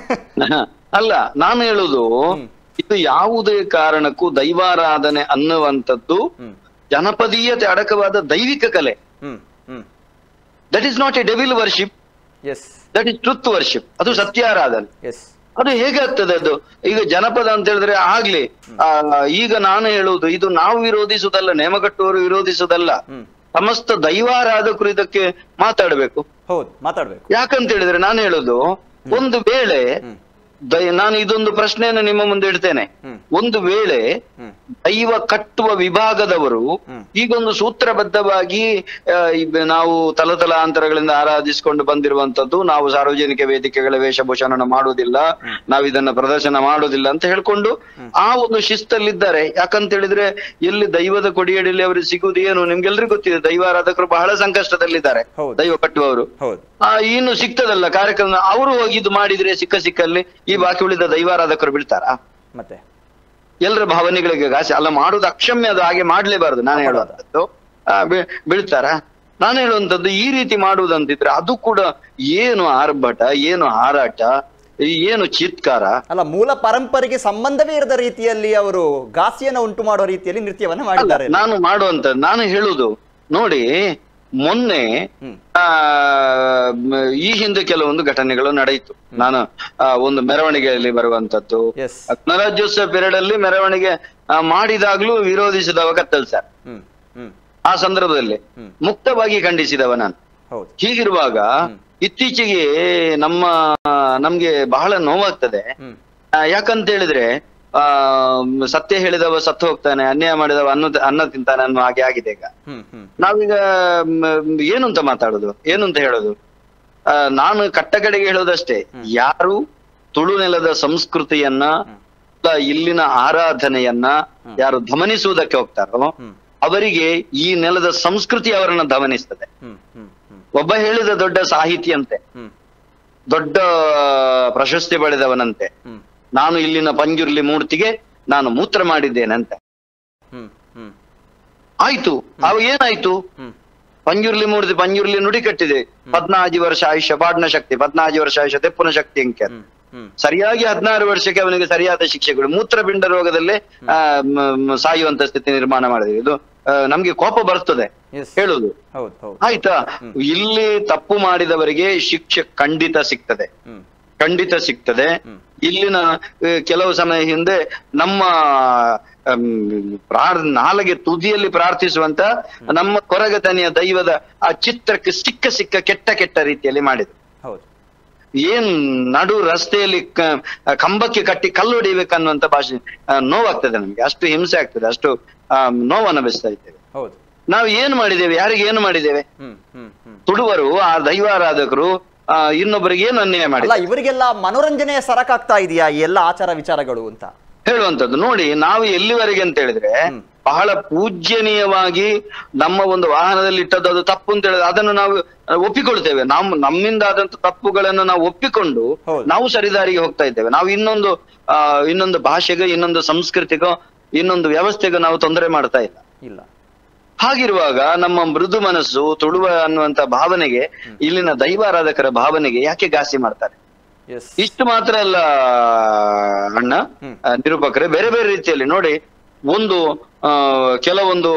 ಅಲ್ಲ ನಾನು ಹೇಳುದು ಇದು ಯಾವುದೇ ಕಾರಣಕ್ಕೂ ದೈವಾರಾಧನೆ ಅನ್ನುವಂಥದ್ದು ಹ್ಮ್ ಜನಪದೀಯತೆ ಅಡಕವಾದ ದೈವಿಕ ಕಲೆ hmm hmm that is not a devil worship yes that is truth worship ಅದು ಸತ್ಯಾರಾಧನೆ ಎಸ್ ಅದು ಹೇಗೆ ಆಗ್ತದೆ ಅದು ಈಗ ಜನಪದ ಅಂತ ಹೇಳಿದ್ರೆ ಆಗ್ಲಿ ಆ, ಈಗ ನಾನು ಹೇಳುವುದು ಇದು ನಾವು ವಿರೋಧಿಸುವುದಲ್ಲ ನೇಮಕಟ್ಟುವವರು ವಿರೋಧಿಸುವುದಲ್ಲ ಹ್ಮ್ ಸಮಸ್ತ ದೈವಾರಾಧಕರು ಇದಕ್ಕೆ ಮಾತಾಡಬೇಕು ಹೌದು ಮಾತಾಡ್ಬೇಕು ಯಾಕಂತ ಹೇಳಿದ್ರೆ ನಾನು ಹೇಳುದು ಒಂದು ವೇಳೆ ಹ್ಮ್ ದೈ ನಾನು ಇದೊಂದು ಪ್ರಶ್ನೆಯನ್ನು ನಿಮ್ಮ ಮುಂದೆ ಇಡ್ತೇನೆ ಹ್ಮ್ ಒಂದು ವೇಳೆ ಹ್ಮ್ ದೈವ ಕಟ್ಟುವ ವಿಭಾಗದವರು ಹ್ಮ್. ಈಗೊಂದು ಸೂತ್ರಬದ್ಧವಾಗಿ ಆ, ಇಬ್- ನಾವು ತಲತಲಾಂತರಗಳಿಂದ ಆರಾಧಿಸಿಕೊಂಡು ಬಂದಿರುವಂತದ್ದು ನಾವು ಸಾರ್ವಜನಿಕ ವೇದಿಕೆಗಳ ವೇಷಭೂಷಣ ಮಾಡುವುದಿಲ್ಲ ನಾವು ಇದನ್ನ ಪ್ರದರ್ಶನ ಮಾಡುವುದಿಲ್ಲ ಅಂತ ಹೇಳ್ಕೊಂಡು ಆ ಒಂದು ಶಿಸ್ತಲ್ಲಿದ್ದಾರೆ ಯಾಕಂತ ಹೇಳಿದ್ರೆ ಎಲ್ಲಿ ದೈವದ ಕೊಡಿಯಡಿಯಲ್ಲಿ ಅವರು ಸಿಗುವುದು ಏನು ನಿಮ್ಗೆಲ್ರಿಗೂ ಗೊತ್ತಿದೆ ದೈವಾರಾಧಕರು ಬಹಳ ಸಂಕಷ್ಟದಲ್ಲಿದ್ದಾರೆ ಹೌದು ದೈವ ಕಟ್ಟುವವರು ಹೌದು ಆ ಇನ್ನು ಸಿಗ್ತದಲ್ಲ ಕಾರ್ಯಕ್ರಮ ಅವರು ಹೋಗಿ ಇದು ಮಾಡಿದ್ರೆ ಸಿಕ್ಕ ಸಿಕ್ಕಲ್ಲಿ ಈ ಬಾಕಿ ಉಳಿದ ದೈವಾರಾಧಕರು ಬೀಳ್ತಾರಾ ಮತ್ತೆ ಎಲ್ಲರ ಭಾವನೆಗಳಿಗೆ ಘಾಸಿ ಅಲ್ಲ ಮಾಡುದು ಅಕ್ಷಮ್ಯ ಅದು ಹಾಗೆ ಮಾಡ್ಲೇಬಾರದು ನಾನು ಹೇಳುವಂತದ್ದು ಆ, ಬೀ- ಬೀಳ್ತಾರ ನಾನು ಹೇಳುವಂತದ್ದು ಈ ರೀತಿ ಮಾಡುವುದಂತಿದ್ರೆ ಅದು ಕೂಡ ಏನು ಆರ್ಭಟ ಏನು ಹಾರಾಟ ಏನು ಚಿತ್ಕಾರ ಅಲ್ಲ ಮೂಲ ಪರಂಪರೆಗೆ ಸಂಬಂಧವೇ ಇರದ ರೀತಿಯಲ್ಲಿ ಅವರು ಘಾಸಿಯನ್ನ ಉಂಟು ಮಾಡುವ ರೀತಿಯಲ್ಲಿ ನೃತ್ಯವನ್ನ ಮಾಡಿದ್ದಾರೆ ನಾನು ಮಾಡುವಂತದ್ದು ನಾನು ಹೇಳುದು ನೋಡಿ ಮೊನ್ನೆ ಹ್ಮ್ ಆ ಮ್, ಈ ಹಿಂದೆ ಕೆಲವೊಂದು ಘಟನೆಗಳು ನಡೆಯಿತು ನಾನು ಆ, ಒಂದು ಮೆರವಣಿಗೆಯಲ್ಲಿ ಬರುವಂತದ್ದು ಎಸ್ ಗಣರಾಜ್ಯೋತ್ಸವ ಪೀರಿಯಡ್ ಅಲ್ಲಿ ಮೆರವಣಿಗೆ ಆ, ಮಾಡಿದಾಗ್ಲೂ ವಿರೋಧಿಸಿದವ ಕತ್ತಲ್ ಸರ್ ಹ್ಮ್ ಹ್ಮ್ ಆ ಸಂದರ್ಭದಲ್ಲಿ ಹ್ಮ್. ಮುಕ್ತವಾಗಿ ಖಂಡಿಸಿದವ ನಾನು ಹೌದು ಹೀಗಿರುವಾಗ ಇತ್ತೀಚೆಗೆ ನಮ್ಮ ನಮ್ಗೆ ಬಹಳ ನೋವಾಗ್ತದೆ ಹ್ಮ್ ಆ, ಯಾಕಂತ ಹೇಳಿದ್ರೆ ಆ ಮ್, ಸತ್ಯ ಹೇಳಿದವ ಸತ್ತು ಹೋಗ್ತಾನೆ ಅನ್ಯಾಯ ಮಾಡಿದವ ಅನ್ನ ಅನ್ನ ತಿಂತಾನೆ ಅನ್ನೋ ಹಾಗೆ ಆಗಿದೆ ಈಗ ಹ್ಮ್ ಹ್ಮ್ ನಾವೀಗ ಮ್, ಏನು ಅಂತ ಮಾತಾಡುದು ಏನು ಅಂತ ಹೇಳೋದು ಆ, ನಾನು ಕಟ್ಟಕಡೆಗೆ ಹೇಳೋದಷ್ಟೇ ಯಾರು ತುಳು ನೆಲದ ಸಂಸ್ಕೃತಿಯನ್ನ ಇಲ್ಲ ಇಲ್ಲಿನ ಆರಾಧನೆಯನ್ನ ಯಾರು ಧಮನಿಸುವುದಕ್ಕೆ ಹೋಗ್ತಾರೋ ಹ್ಮ್ ಅವರಿಗೆ ಈ ನೆಲದ ಸಂಸ್ಕೃತಿ ಅವರನ್ನ ಧಮನಿಸ್ತದೆ ಹ್ಮ್ ಹ್ಮ್ ಹ್ಮ್ ಒಬ್ಬ ಹೇಳಿದ ದೊಡ್ಡ ಸಾಹಿತಿ ಅಂತೆ ಹ್ಮ್ ದೊಡ್ಡ ಪ್ರಶಸ್ತಿ ಪಡೆದವನಂತೆ ಹ್ಮ್ ನಾನು ಇಲ್ಲಿನ ಪಂಜುರ್ಲಿ ಮೂರ್ತಿಗೆ ನಾನು ಮೂತ್ರ ಮಾಡಿದ್ದೇನಂತೆ ಹ್ಮ್ ಹ್ಮ್ ಆಯ್ತು ಅವ ಏನಾಯ್ತು ಹ್ಮ್ ಪಂಜುರ್ಲಿ ಮೂರ್ತಿ ಪಂಜುರ್ಲಿ ನುಡಿ ಕಟ್ಟಿದೆ ಪದ್ನಾಜಿ ವರ್ಷ ಆಯುಷ್ಯ ಪಾಡ್ನ ಶಕ್ತಿ ಪದ್ನಾಜಿ ವರ್ಷ ಆಯುಷ್ಯ ತೆಪ್ಪುನ ಶಕ್ತಿ ಅಂಕೆ ಹ್ಮ್ ಹ್ಮ್ ಸರಿಯಾಗಿ ಹದಿನಾರು ವರ್ಷಕ್ಕೆ ಅವನಿಗೆ ಸರಿಯಾದ ಶಿಕ್ಷೆಗಳು ಮೂತ್ರಪಿಂಡ ರೋಗದಲ್ಲೇ ಆ, ಮ- ಮ- ಸಾಯುವಂತ ಸ್ಥಿತಿ ನಿರ್ಮಾಣ ಮಾಡಿದೆ ಇದು ಆ, ನಮ್ಗೆ ಕೋಪ ಬರ್ತದೆ ಎಸ್ ಹೇಳುದು ಹೌದು ಹೌದು ಆಯ್ತಾ ಇಲ್ಲಿ ತಪ್ಪು ಮಾಡಿದವರಿಗೆ ಶಿಕ್ಷೆ ಖಂಡಿತ ಸಿಗ್ತದೆ ಹ್ಮ್ ಖಂಡಿತ ಸಿಗ್ತದೆ ಹ್ಮ್. ಇಲ್ಲಿನ ಆ, ಕೆಲವು ಸಮಯ ಹಿಂದೆ ನಮ್ಮ ಅಮ್, ಪ್ರಾರ್ ನಾಲಗೆ ತುದಿಯಲ್ಲಿ ಪ್ರಾರ್ಥಿಸುವಂತ ನಮ್ಮ ಕೊರಗತನಿಯ ದೈವದ ಆ ಚಿತ್ರಕ್ಕೆ ಸಿಕ್ಕ ಸಿಕ್ಕ ಕೆಟ್ಟ ಕೆಟ್ಟ ರೀತಿಯಲ್ಲಿ ಮಾಡಿದ್ರು ಹೌದು ಏನ್ ನಡು ರಸ್ತೆಯಲ್ಲಿ ಕ- ಕಂಬಕ್ಕೆ ಕಟ್ಟಿ ಕಲ್ಲು ಹೊಡಿಬೇಕನ್ನುವಂತ ಭಾಷೆ ಆ, ನೋವಾಗ್ತದೆ ನಮ್ಗೆ ಅಷ್ಟು ಹಿಂಸೆ ಆಗ್ತದೆ ಅಷ್ಟು ಆ, ನೋವನ್ನು ಅನುಭವಿಸ್ತಾ ಇದ್ದೇವೆ ಹೌದು ನಾವು ಏನ್ ಮಾಡಿದ್ದೇವೆ ಯಾರಿಗೆ ಏನು ಮಾಡಿದ್ದೇವೆ ಹ್ಮ್ ಹ್ಮ್ ಹ್ಮ್ ತುಡುವರು ಆ ದೈವಾರಾಧಕರು ಆ, ಇನ್ನೊಬ್ಬರಿಗೆ ಏನು ಅನ್ಯಾಯ ಮಾಡಿ ಅಲ್ಲ ಇವರಿಗೆಲ್ಲ ಮನೋರಂಜನೆಯ ಸರಕಾಗ್ತಾ ಇದೆಯಾ ಈ ಎಲ್ಲ ಆಚಾರ ವಿಚಾರಗಳು ಅಂತ ಹೇಳುವಂತದ್ದು ನೋಡಿ ನಾವು ಎಲ್ಲಿವರೆಗೆ ಅಂತ ಹೇಳಿದ್ರೆ ಹ್ಮ್. ಬಹಳ ಪೂಜ್ಯನೀಯವಾಗಿ ನಮ್ಮ ಒಂದು ವಾಹನದಲ್ಲಿ ಇಟ್ಟದ್ದು ಅದು ತಪ್ಪು ಅಂತ ಹೇಳಿದ್ರೆ ಅದನ್ನು ನಾವು ಆ, ಒಪ್ಪಿಕೊಳ್ತೇವೆ ನಮ್ಮ ನಮ್ಮಿಂದ ಆದಂತ ತಪ್ಪುಗಳನ್ನು ನಾವು ಒಪ್ಪಿಕೊಂಡು ಹೌದು. ನಾವು ಸರಿದಾರಿಗೆ ಹೋಗ್ತಾ ಇದ್ದೇವೆ ನಾವು ಇನ್ನೊಂದು ಆ ಇನ್ನೊಂದು ಭಾಷೆಗೆ ಇನ್ನೊಂದು ಸಂಸ್ಕೃತಿಗೋ ಇನ್ನೊಂದು ವ್ಯವಸ್ಥೆಗೂ ನಾವು ತೊಂದರೆ ಮಾಡ್ತಾ ಇಲ್ಲ ಇಲ್ಲ ಹಾಗಿರುವಾಗ ನಮ್ಮ ಮೃದು ಮನಸ್ಸು ತುಳುವ ಅನ್ನುವಂತ ಭಾವನೆಗೆ ಇಲ್ಲಿನ ದೈವಾರಾಧಕರ ಭಾವನೆಗೆ ಯಾಕೆ ಘಾಸಿ ಮಾಡ್ತಾರೆ ಎಸ್ ಇಷ್ಟು ಮಾತ್ರ ಅಲ್ಲ ಅಣ್ಣ ಹ್ಮ್. ಆ, ನಿರೂಪಕರೇ ಬೇರೆ ಬೇರೆ ರೀತಿಯಲ್ಲಿ ನೋಡಿ ಒಂದು ಆ, ಕೆಲವೊಂದು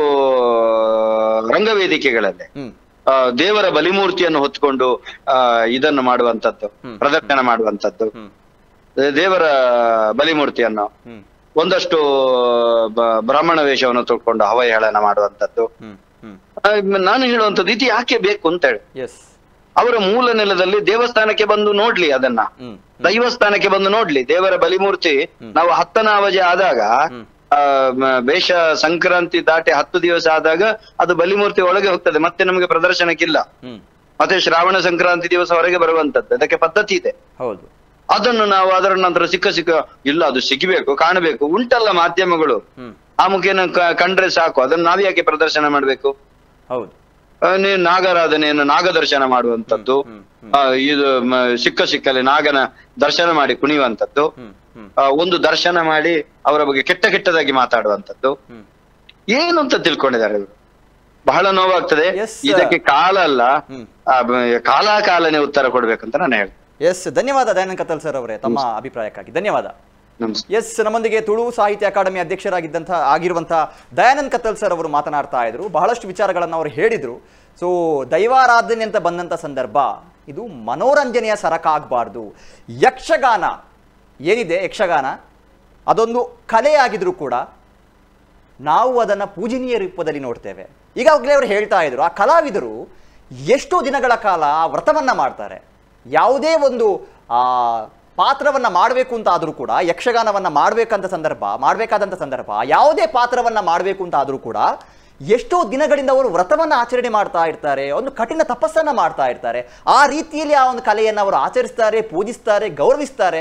ರಂಗವೇದಿಕೆಗಳಲ್ಲಿ ಹ್ಮ್ ಆ, ದೇವರ ಬಲಿಮೂರ್ತಿಯನ್ನು ಹೊತ್ಕೊಂಡು ಆ ಇದನ್ನು ಮಾಡುವಂತದ್ದು ಹ್ಮ್. ಪ್ರದರ್ಶನ ಮಾಡುವಂತದ್ದು ಹ್ಮ್ ದೇವರ ಬಲಿಮೂರ್ತಿಯನ್ನು ಹ್ಮ್ ಒಂದಷ್ಟು ಬ- ಬ್ರಾಹ್ಮಣ ವೇಷವನ್ನು ತೊಳ್ಕೊಂಡು ಹವಹೇಳನ ಮಾಡುವಂತದ್ದು ಹ್ಮ್ ಹ್ಮ್ ಆ, ನಾನು ಹೇಳುವಂತದ್ದು ಇದು ಯಾಕೆ ಬೇಕು ಅಂತ ಹೇಳಿ ಎಸ್ ಅವರ ಮೂಲ ನೆಲದಲ್ಲಿ ದೇವಸ್ಥಾನಕ್ಕೆ ಬಂದು ನೋಡ್ಲಿ ಅದನ್ನ ಹ್ಮ್ ದೈವಸ್ಥಾನಕ್ಕೆ ಬಂದು ನೋಡ್ಲಿ ದೇವರ ಬಲಿಮೂರ್ತಿ ನಾವು ಹತ್ತನ ಅವಧಿ ಆದಾಗ ಹ್ಮ್. ಆ ಮ- ಬೇಷ ಸಂಕ್ರಾಂತಿ ದಾಟಿ ಹತ್ತು ದಿವಸ ಆದಾಗ ಅದು ಬಲಿಮೂರ್ತಿ ಒಳಗೆ ಹೋಗ್ತದೆ ಮತ್ತೆ ನಮಗೆ ಪ್ರದರ್ಶನಕ್ಕಿಲ್ಲ ಹ್ಮ್ ಮತ್ತೆ ಶ್ರಾವಣ ಸಂಕ್ರಾಂತಿ ದಿವಸ ಹೊರಗೆ ಬರುವಂತದ್ದು ಅದಕ್ಕೆ ಪದ್ಧತಿ ಇದೆ ಹೌದು ಅದನ್ನು ನಾವು ಅದರ ನಂತರ ಸಿಕ್ಕ ಸಿಕ್ಕ ಇಲ್ಲ ಅದು ಸಿಗಬೇಕು ಕಾಣಬೇಕು ಉಂಟಲ್ಲ ಮಾಧ್ಯಮಗಳು ಹ್ಮ್ ಆ ಮುಖೇನ ಕ- ಕಂಡ್ರೆ ಸಾಕು ಅದನ್ನು ನಾವ್ ಯಾಕೆ ಪ್ರದರ್ಶನ ಮಾಡ್ಬೇಕು ಹೌದು ಆ, ನೀವು ನಾಗರಾಧನೆಯನ್ನು ನಾಗದರ್ಶನ ಮಾಡುವಂತದ್ದು ಹ್ಮ್ ಹ್ಮ್ ಆ, ಇದು ಮ, ಸಿಕ್ಕ ಸಿಕ್ಕಲ್ಲಿ ನಾಗನ ದರ್ಶನ ಮಾಡಿ ಕುಣಿಯುವಂತದ್ದು ಹ್ಮ್ ಹ್ಮ್ ಆ, ಒಂದು ದರ್ಶನ ಮಾಡಿ ಅವರ ಬಗ್ಗೆ ಕೆಟ್ಟ ಕೆಟ್ಟದಾಗಿ ಮಾತಾಡುವಂತದ್ದು ಹ್ಮ್ ಏನು ಅಂತ ತಿಳ್ಕೊಂಡಿದ್ದಾರೆ ಇವರು ಬಹಳ ನೋವಾಗ್ತದೆ Yes, sir. ಇದಕ್ಕೆ ಕಾಲ ಅಲ್ಲ ಹ್ಮ್ ಆ, ಬ- ಕಾಲಾಕಾಲನೇ ಉತ್ತರ ಕೊಡ್ಬೇಕಂತ ನಾನು ಹೇಳ್ತೇನೆ ಎಸ್ ಧನ್ಯವಾದ ದಯಾನಂದ್ ಕತ್ತಲ್ ಸರ್ ಅವರೇ ತಮ್ಮ ಅಭಿಪ್ರಾಯಕ್ಕಾಗಿ ಧನ್ಯವಾದ ನಮಸ್ಕಾರ ಎಸ್ ನಮ್ಮೊಂದಿಗೆ ತುಳು ಸಾಹಿತ್ಯ ಅಕಾಡೆಮಿ ಅಧ್ಯಕ್ಷರಾಗಿದ್ದಂಥ ಆಗಿರುವಂಥ ದಯಾನಂದ್ ಕತ್ತಲ್ ಸರ್ ಅವರು ಮಾತನಾಡ್ತಾ ಇದ್ರು ಬಹಳಷ್ಟು ವಿಚಾರಗಳನ್ನು ಅವರು ಹೇಳಿದರು ಸೊ ದೈವಾರಾಧನೆ ಅಂತ ಬಂದಂಥ ಸಂದರ್ಭ ಇದು ಮನೋರಂಜನೆಯ ಸರಕಾಗಬಾರ್ದು ಯಕ್ಷಗಾನ ಏನಿದೆ ಯಕ್ಷಗಾನ ಅದೊಂದು ಕಲೆಯಾಗಿದ್ರೂ ಕೂಡ ನಾವು ಅದನ್ನು ಪೂಜನೀಯ ರೂಪದಲ್ಲಿ ನೋಡ್ತೇವೆ ಈಗಾಗಲೇ ಅವರು ಹೇಳ್ತಾ ಇದ್ರು ಆ ಕಲಾವಿದರು ಎಷ್ಟೋ ದಿನಗಳ ಕಾಲ ಆ ವ್ರತವನ್ನ ಮಾಡ್ತಾರೆ ಯಾವುದೇ ಒಂದು ಆ ಪಾತ್ರವನ್ನ ಮಾಡಬೇಕು ಅಂತ ಆದರೂ ಕೂಡ ಯಕ್ಷಗಾನವನ್ನ ಮಾಡಬೇಕಂತ ಸಂದರ್ಭ ಮಾಡಬೇಕಾದಂಥ ಸಂದರ್ಭ ಯಾವುದೇ ಪಾತ್ರವನ್ನ ಮಾಡಬೇಕು ಅಂತ ಆದರೂ ಕೂಡ ಎಷ್ಟೋ ದಿನಗಳಿಂದ ಅವರು ವ್ರತವನ್ನ ಆಚರಣೆ ಮಾಡ್ತಾ ಇರ್ತಾರೆ ಒಂದು ಕಠಿಣ ತಪಸ್ಸನ್ನ ಮಾಡ್ತಾ ಇರ್ತಾರೆ ಆ ರೀತಿಯಲ್ಲಿ ಆ ಒಂದು ಕಲೆಯನ್ನು ಅವರು ಆಚರಿಸ್ತಾರೆ ಪೂಜಿಸ್ತಾರೆ ಗೌರವಿಸ್ತಾರೆ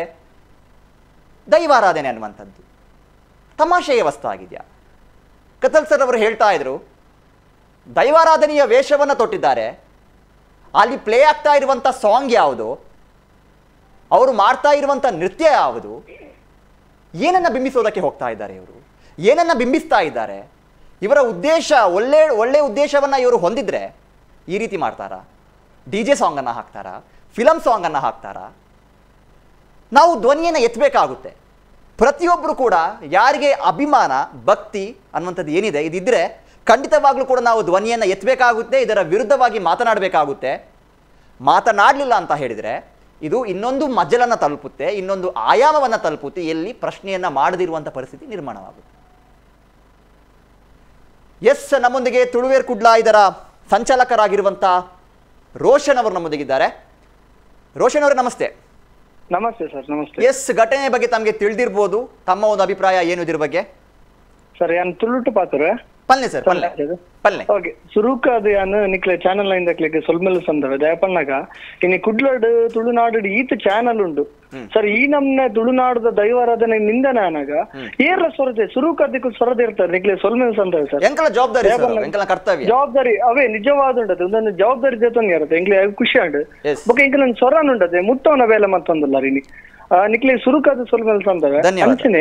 ದೈವಾರಾಧನೆ ಅನ್ನುವಂಥದ್ದು ತಮಾಷೆಯ ವಸ್ತು ಆಗಿದೆಯಾ ಕತಲ್ ಸರ್ ಅವರು ಹೇಳ್ತಾ ಇದ್ರು ದೈವಾರಾಧನೆಯ ವೇಷವನ್ನು ತೊಟ್ಟಿದ್ದಾರೆ ಅಲ್ಲಿ ಪ್ಲೇ ಆಗ್ತಾ ಇರುವಂಥ ಸಾಂಗ್ ಯಾವುದು ಅವರು ಮಾಡ್ತಾ ಇರುವಂಥ ನೃತ್ಯ ಯಾವುದು ಏನನ್ನ ಬಿಂಬಿಸೋದಕ್ಕೆ ಹೋಗ್ತಾ ಇದ್ದಾರೆ ಇವರು ಏನನ್ನ ಬಿಂಬಿಸ್ತಾ ಇದ್ದಾರೆ ಇವರ ಉದ್ದೇಶ ಒಳ್ಳೆ ಒಳ್ಳೆ ಉದ್ದೇಶವನ್ನ ಇವರು ಹೊಂದಿದ್ರೆ ಈ ರೀತಿ ಮಾಡ್ತಾರಾ ಡಿ ಜೆ ಸಾಂಗನ್ನು ಹಾಕ್ತಾರಾ ಫಿಲಮ್ ಸಾಂಗನ್ನು ಹಾಕ್ತಾರಾ ನಾವು ಧ್ವನಿಯನ್ನು ಎತ್ತಬೇಕಾಗುತ್ತೆ ಪ್ರತಿಯೊಬ್ಬರು ಕೂಡ ಯಾರಿಗೆ ಅಭಿಮಾನ ಭಕ್ತಿ ಅನ್ನುವಂಥದ್ದು ಏನಿದೆ ಇದಿದ್ರೆ ಖಂಡಿತವಾಗ್ಲೂ ಕೂಡ ನಾವು ಧ್ವನಿಯನ್ನು ಎತ್ತಬೇಕಾಗುತ್ತೆ ಇದರ ವಿರುದ್ಧವಾಗಿ ಮಾತನಾಡಬೇಕಾಗುತ್ತೆ ಮಾತನಾಡಲಿಲ್ಲ ಅಂತ ಹೇಳಿದರೆ ಇದು ಇನ್ನೊಂದು ಮಜ್ಜಲನ್ನು ತಲುಪುತ್ತೆ ಇನ್ನೊಂದು ಆಯಾಮವನ್ನು ತಲುಪುತ್ತೆ ಎಲ್ಲಿ ಪ್ರಶ್ನೆಯನ್ನು ಮಾಡದಿರುವಂಥ ಪರಿಸ್ಥಿತಿ ನಿರ್ಮಾಣವಾಗುತ್ತೆ ಎಸ್ ನಮ್ಮೊಂದಿಗೆ ತುಳುವೇರ್ ಕುಡ್ಲ ಇದರ ಸಂಚಾಲಕರಾಗಿರುವಂಥ ರೋಷನ್ ಅವರು ನಮ್ಮೊಂದಿಗಿದ್ದಾರೆ ರೋಷನ್ ಅವರೇ ನಮಸ್ತೆ ನಮಸ್ತೆ ಸರ್ ನಮಸ್ತೆ ಎಸ್ ಘಟನೆ ಬಗ್ಗೆ ತಮಗೆ ತಿಳಿದಿರ್ಬೋದು ತಮ್ಮ ಒಂದು ಅಭಿಪ್ರಾಯ ಏನು ಇದ್ರ ಬಗ್ಗೆ ಸರ್ ಯಾನ್ ತುಳುಟು ಪಾತ್ರ ಪಲ್ಲೆ ಸರ್ ಪಲ್ಲೆ ಪಲ್ಲೆ ಓಕೆ ಸುರುಕ ಅದು ಯಾನ್ ನಿಕ್ಲೆ ಚಾನಲ್ ಲೈನ್ ದಕ್ಲಿಕ್ಕೆ ಸೊಲ್ಮೆಲ್ ಸಂದವ ದಯಪಣ್ಣಗ ಇನ್ನು ಕುಡ್ಲಡ್ ತುಳುನಾಡು ಈತ ಚಾನಲ್ ಉಂಡು ಸರ್ ಈ ನಮ್ನೆ ತುಳುನಾಡದ ದೈವಾರಾಧನೆ ನಿಂದನೆ ಅನಾಗ ಏರ್ಲ ಸ್ವರತೆ ಸುರುಕ ಅದಕ್ಕೂ ಸ್ವರದ ಇರ್ತಾರೆ ನಿಕ್ಲೆ ಸೊಲ್ಮೆಲ್ ಸಂದವ ಸರ್ ಎಂಕಲ ಜವಾಬ್ದಾರಿ ಸರ್ ಅದು, ಎಂಕಲ ಕರ್ತವ್ಯ ಜವಾಬ್ದಾರಿ ಅವೇ ನಿಜವಾದ ಉಂಟದು ಒಂದೊಂದು ಜವಾಬ್ದಾರಿ ಜೊತೆ ಇರುತ್ತೆ ಎಂಕ್ಲೆ ಖುಷಿ ಉಂಟು Yes. ಬೊಕ ಎಂಕ್ಲೆ ಒಂದು ಸ್ವರನ್ ಉಂಟದೆ ಮುಟ್ಟವನ ಬೇಲೆ ಮತ್ತೊಂದುಲ್ಲ ರಿನಿ ನಿಕ್ಲೆ ಸುರುಕಾದ ಸೊಲ್ಮೆಲ್ ಸಂದವ ಧನ್ಯವಾದ. ಅಂಚನೆ